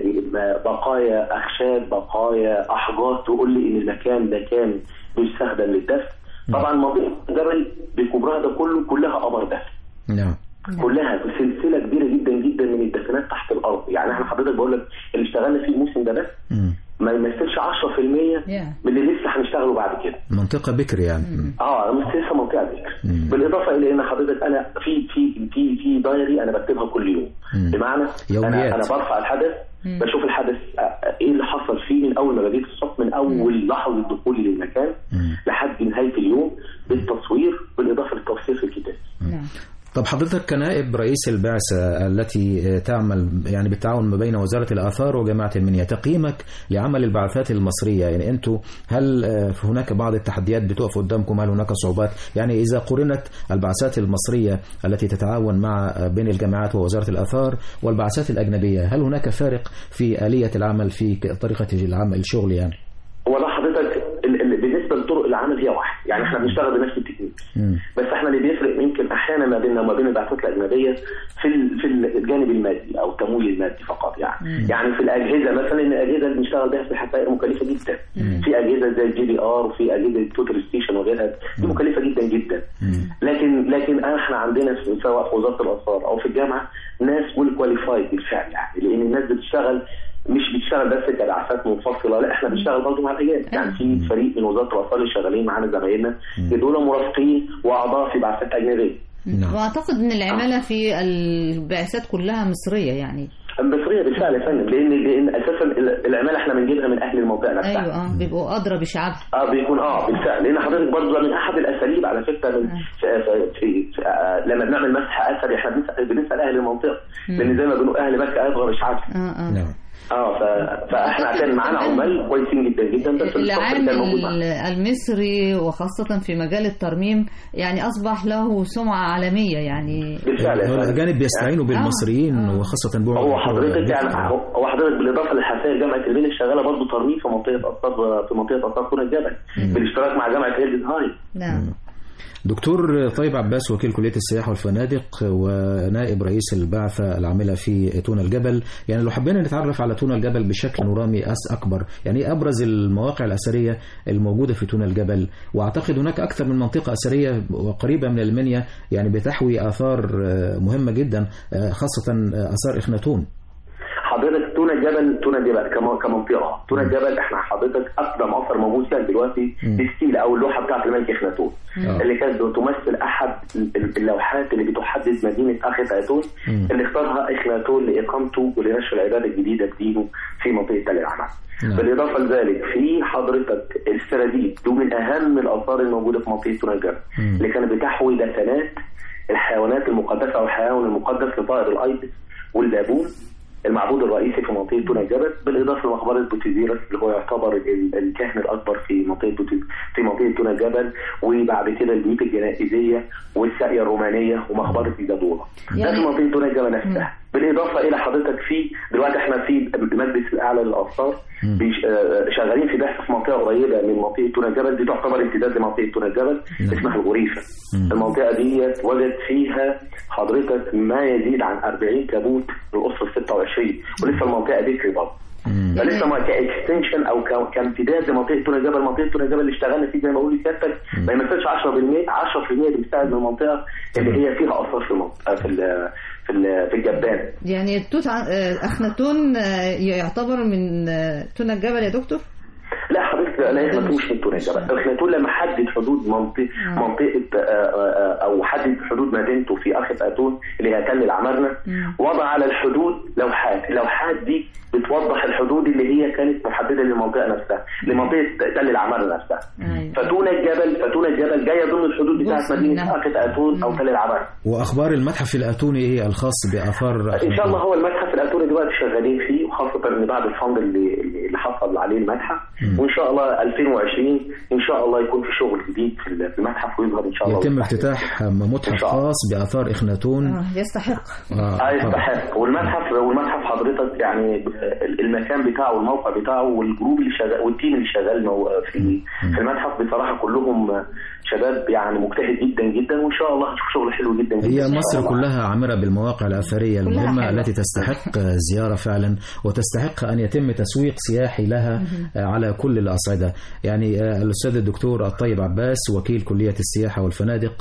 آه، بقايا اخشاب بقايا احجار تقول لي ان المكان ده كان بيستخدم للدفن طبعا منطقه الجبل بكبرها ده كله كلها قمر دفن
نعم
كلها سلسله كبيره جدا جدا من الدفنات تحت الارض يعني احنا حضرتك بقول لك اللي اشتغلنا فيه الموسم ده بس ما يمثلش 10% من اللي لسه هنشتغله بعد كده
منطقة بكر يعني
اه بس لسه منطقه بكر بالاضافه الى ان حضرتك انا في في في في دايري انا بكتبها كل يوم بمعنى
يوميات.
انا انا برفع الحدث بشوف الحدث آه، آه، ايه اللي حصل فيه من اول ما بديت الصف من اول لحظه دخولي للمكان لحد نهايه اليوم بالتصوير بالاضافه للتوثيق في الكتاب
طب حضرتك كنائب رئيس البعثة التي تعمل يعني بالتعاون ما بين وزارة الآثار وجامعة المنيا تقييمك لعمل البعثات المصرية يعني أنتوا هل آه، هناك بعض التحديات بتقف قدامكم هل هناك صعوبات يعني إذا قرنت البعثات المصرية التي تتعاون مع آه، بين الجامعات ووزارة الآثار والبعثات الأجنبية هل هناك فارق في آلية العمل في ك- طريقة العمل الشغل يعني
والله حضرتك ال- ال- بالنسبه لطرق العمل هي واحد يعني احنا بنشتغل بنفس التكنيك بس احنا اللي بيفرق يمكن احيانا ما بيننا وما بين البعثات الاجنبيه في ال- في الجانب المادي او التمويل المادي فقط يعني
مم.
يعني في الاجهزه مثلا ان الاجهزه اللي بنشتغل بها في الحفائر مكلفه جدا
مم.
في اجهزه زي الجي بي ار وفي اجهزه التوتال ستيشن وغيرها دي مكلفه جدا جدا لكن لكن احنا عندنا في- سواء في وزاره الاثار او في الجامعه ناس ويل كواليفايد بالفعل يعني لان الناس بتشتغل مش بتشتغل بس كبعثات منفصله لا احنا بنشتغل برضه مع الاجانب يعني في فريق من وزاره الاطفال اللي شغالين معانا زمايلنا دول مرافقين واعضاء في بعثات اجنبيه
واعتقد ان العماله في البعثات كلها مصريه يعني
مصريه بالفعل يا فندم لان لان اساسا العماله احنا بنجيبها من اهل المنطقه نفسها
ايوه اه بيبقوا ادرى بشعبها
اه بيكون اه بالفعل لان حضرتك برضه من احد الاساليب على فكره من في, في, في, في آه لما بنعمل مسح اثري احنا بنسال بنسال اهل المنطقه لان زي ما بنقول اهل مكه ادرى بشعبها
اه اه
نعم
اه ف... فاحنا عشان معانا عمال كويسين جدا جدا بس
العامل المصري وخاصة في مجال الترميم يعني أصبح له سمعة عالمية يعني
بالفعل
هو الأجانب بيستعينوا بالمصريين
آه.
وخاصة بوع
هو حضرتك يعني هو حضرتك بالاضافه للحساسيه جامعه المنيا شغاله برضه ترميم في منطقه اثار في منطقه اثار كون الجبل بالاشتراك مع جامعه هيلد هاي
نعم
دكتور طيب عباس وكيل كلية السياحة والفنادق ونائب رئيس البعثة العاملة في تونة الجبل يعني لو حبينا نتعرف على تونة الجبل بشكل نوراني أس أكبر يعني إيه أبرز المواقع الأثرية الموجودة في تونة الجبل وأعتقد هناك أكثر من منطقة أثرية وقريبة من المنيا يعني بتحوي آثار مهمة جدا خاصة آثار إخناتون
حضرتك تونة الجبل تونة الجبل كم- كمنطقه تونة الجبل احنا حضرتك اقدم اثر موجود فيها دلوقتي الستيل او اللوحه بتاعت الملك اخناتون
آه.
اللي كانت بتمثل احد ال- اللوحات اللي بتحدد مدينه اخت اتون اللي اختارها اخناتون لاقامته ولنشر العباده الجديده بدينه في منطقه تل العمل
نعم.
بالاضافه لذلك في حضرتك السراديب دول من اهم الاثار الموجوده في منطقه تونة الجبل
مم.
اللي كانت بتحوي دفنات الحيوانات المقدسه او الحيوان المقدس لطائر الايبس والبابون المعبود الرئيسي في منطقه تونة الجبل بالاضافه لمقبره بوتيزيرس اللي هو يعتبر ال- الكاهن الاكبر في منطقه بوتي- في منطقه تونة الجبل وبعد كده البيوت الجنائزيه والساقيه الرومانيه ومقبره الجدوره ده
يعني-
في منطقه تونة الجبل نفسها بالاضافه الى حضرتك في دلوقتي احنا في المجلس الاعلى للاثار بيش- آه، شغالين في بحث في منطقه قريبه من منطقه تونة الجبل دي تعتبر امتداد لمنطقه تونة الجبل اسمها الغريفه المنطقه دي وجد فيها حضرتك ما يزيد عن 40 تابوت للاسره 26 ولسه المنطقه ذكري برضه فلسه ما كاكستنشن او ك- كامتداد لمنطقه تونة الجبل منطقه تونة الجبل اللي اشتغلنا فيه زي ما بقول لسيادتك ما يمثلش 10% 10% اللي بيستعد من المنطقه اللي هي فيها اثار في المنطقه في ال- في ال- في الجبان
يعني توت ع- آه، أخناتون آه، يعتبر من آه، تونة الجبل يا دكتور
لا حضرتك لا اخناتون مش من تونس الجبل اخناتون لما حدد حدود منطقه منطقه آه، آه، او حدد حدود مدينته في اخت اتون اللي هي تل العمارنه وضع على الحدود لوحات اللوحات دي بتوضح الحدود اللي هي كانت محدده للمنطقه نفسها لمنطقه تل العمارنه نفسها فتون الجبل فتون الجبل جايه ضمن الحدود بتاعت مدينه اخت اتون او تل العمارنه
وأخبار المتحف الأتوني إيه الخاص بآثار
ان شاء الله هو المتحف الاتوني دلوقتي شغالين فيه وخاصه ان بعد الفند اللي اللي حصل عليه المتحف وان شاء الله 2020 ان شاء الله يكون في شغل جديد في في المتحف ويظهر ان شاء الله
يتم افتتاح متحف خاص بآثار إخناتون
آه، يستحق
آه،
اه
طبعاً.
يستحق والمتحف والمتحف حضرتك يعني المكان بتاعه والموقع بتاعه والجروب اللي شغال والتيم اللي شغال مو- في في المتحف بصراحه كلهم شباب يعني مجتهد جدا جدا وان شاء الله هتشوف شغل حلو جدا جدا
هي
إن شاء
مصر
الله.
كلها عامرة بالمواقع الأثرية
كلها
المهمة
حلوة.
التي تستحق زيارة فعلا وتستحق أن يتم تسويق سياحي لها على كل الأصعدة يعني آه، الأستاذ الدكتور الطيب عباس وكيل كلية السياحة والفنادق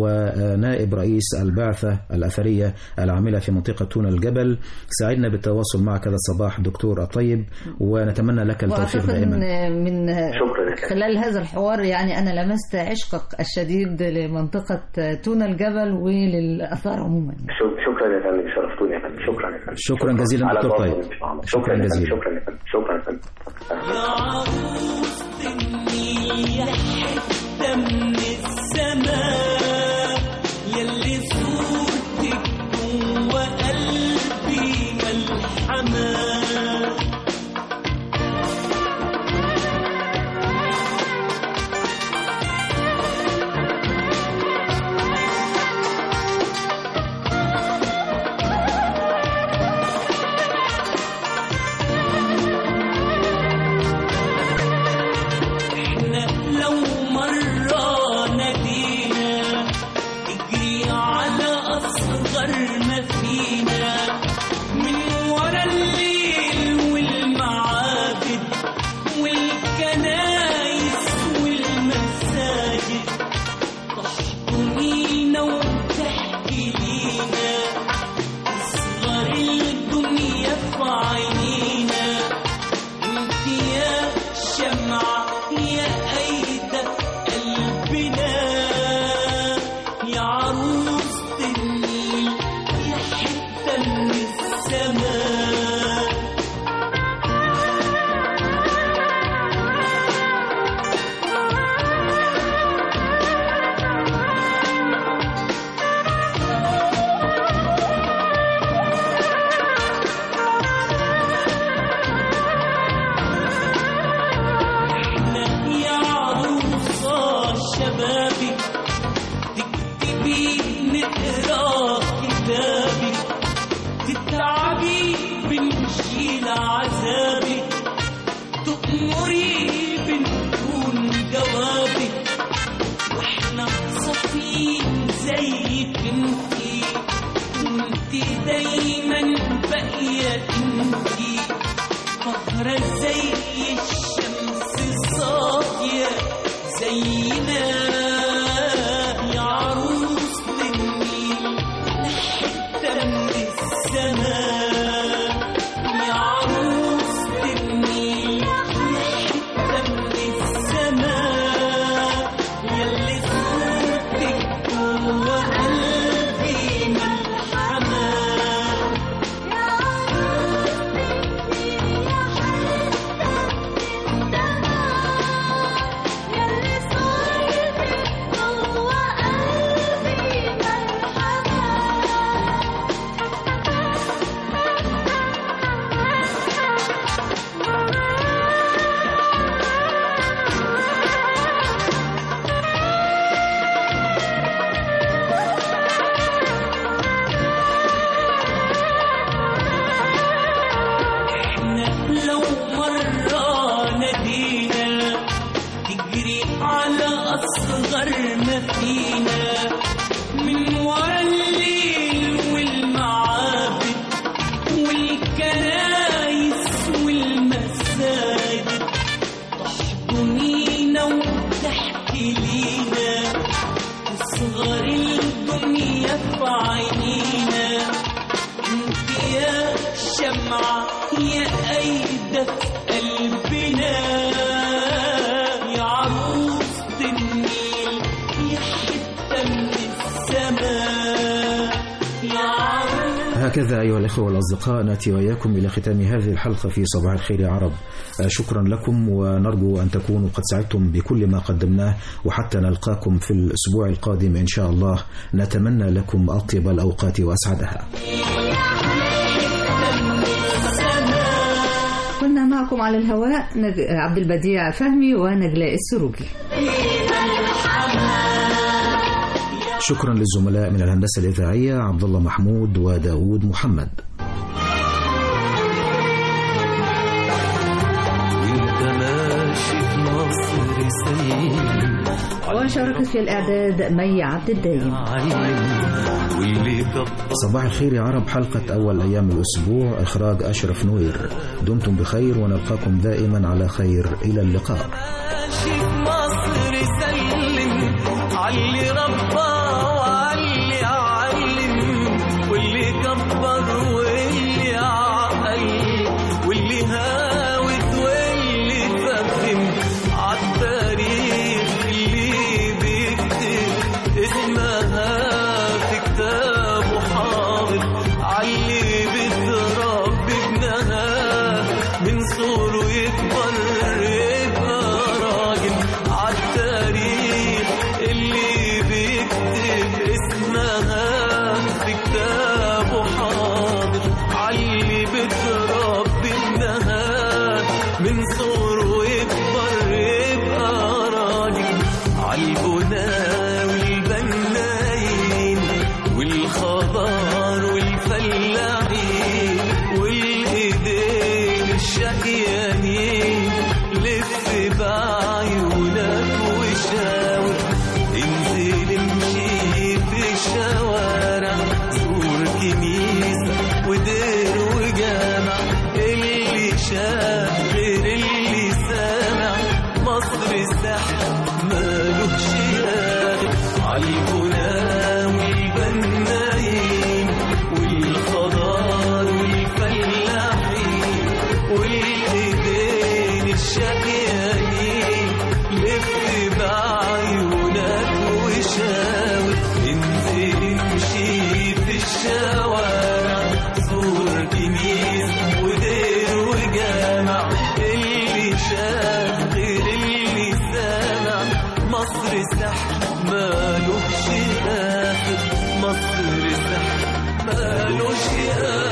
ونائب رئيس البعثة الأثرية العاملة في منطقة تونة الجبل سعدنا بالتواصل معك هذا الصباح دكتور الطيب ونتمنى لك التوفيق
واعتقد
دائما
ان من
شكرا
خلال هذا الحوار يعني انا لمست عشقك الشديد لمنطقه تونة الجبل وللاثار عموما
شك- شكرا يا فندم شرفتوني يا فندم شكرا يا فندم
شكرا جزيلا
على
دكتور
تواصل
طيب
إن شاء الله.
شكرا
شكرا يا فندم
جزيلا
شكرا يا فندم شكرا يا فندم
يا حتة من السماء يلي صورتك جوا قلبي ملحمة احنا لو مرة نادينا اجري على أصغر ما فينا من ورا الليل والمعابد والكنايس والمساجد تحضنينا وتحكي لينا اصغر الدنيا في عينينا باقية انتي طهرة زي الشمس صافية زينا يا عروس النيل حتة من السماء يا عروس النيل حتة من السماء يلي صورتك جوا قلبي ملحمة احنا لو مرة نادينا تجري على أصغر ما فينا من ورا الليل والمعابد والكنايس والمساجد تحضنينا وتحكي لينا تصغر الدنيا في عينينا انت يا شمعة يا أيدة في قلبنا يا عروس النيل يا حتة من السماء يا عروس
هكذا أيها الأخوة والأصدقاء نأتي وإياكم إلى ختام هذه الحلقة في صباح الخير يا عرب آه، شكرا لكم ونرجو أن تكونوا قد سعدتم بكل ما قدمناه وحتى نلقاكم في الأسبوع القادم إن شاء الله نتمنى لكم أطيب الأوقات وأسعدها
كنا معكم على الهواء نج... عبد البديع فهمي ونجلاء السروجي
شكرا للزملاء من الهندسة الإذاعية عبد الله محمود وداود محمد
وانت ماشي في مصر سليم
وشاركت في الإعداد مي عبد الدايم
واللي كبر
صباح الخير يا عرب حلقة أول أيام الأسبوع إخراج أشرف نوير دمتم بخير ونلقاكم دائما على خير إلى اللقاء
ماشي في مصر سلم علي ربى وعلي علم واللي كبر واللي عقل واللي هاوت واللي فهم عالتاريخ اللي بيكتب اسمها في كتابه حاضر علي بتربي ابنها من صغره يكبر يبقى راجل عالتاريخ اللي بيكتب اسمها في كتابه حاضر علي بتربي ابنها من صغره يكبر يبقى راجل عالبنا والبنايين والخضار والفلاحين والايدين الشقيانين لف بعيونك وشاور انزل امشي في الشوارع زور كنيسة ودير وجامع اللي شاف غير اللي سامع مصر سحر مالوش آخر عالبنا والبنايين والخضار والفلاحين والايدين الشقيانين لف بعيونك وشاور انزل امشي في الشوارع زور كنيسة ودير وجامع اللي شاف غير اللي سامع مصر سحر مالوش آخر مصر سحر مالوش آخر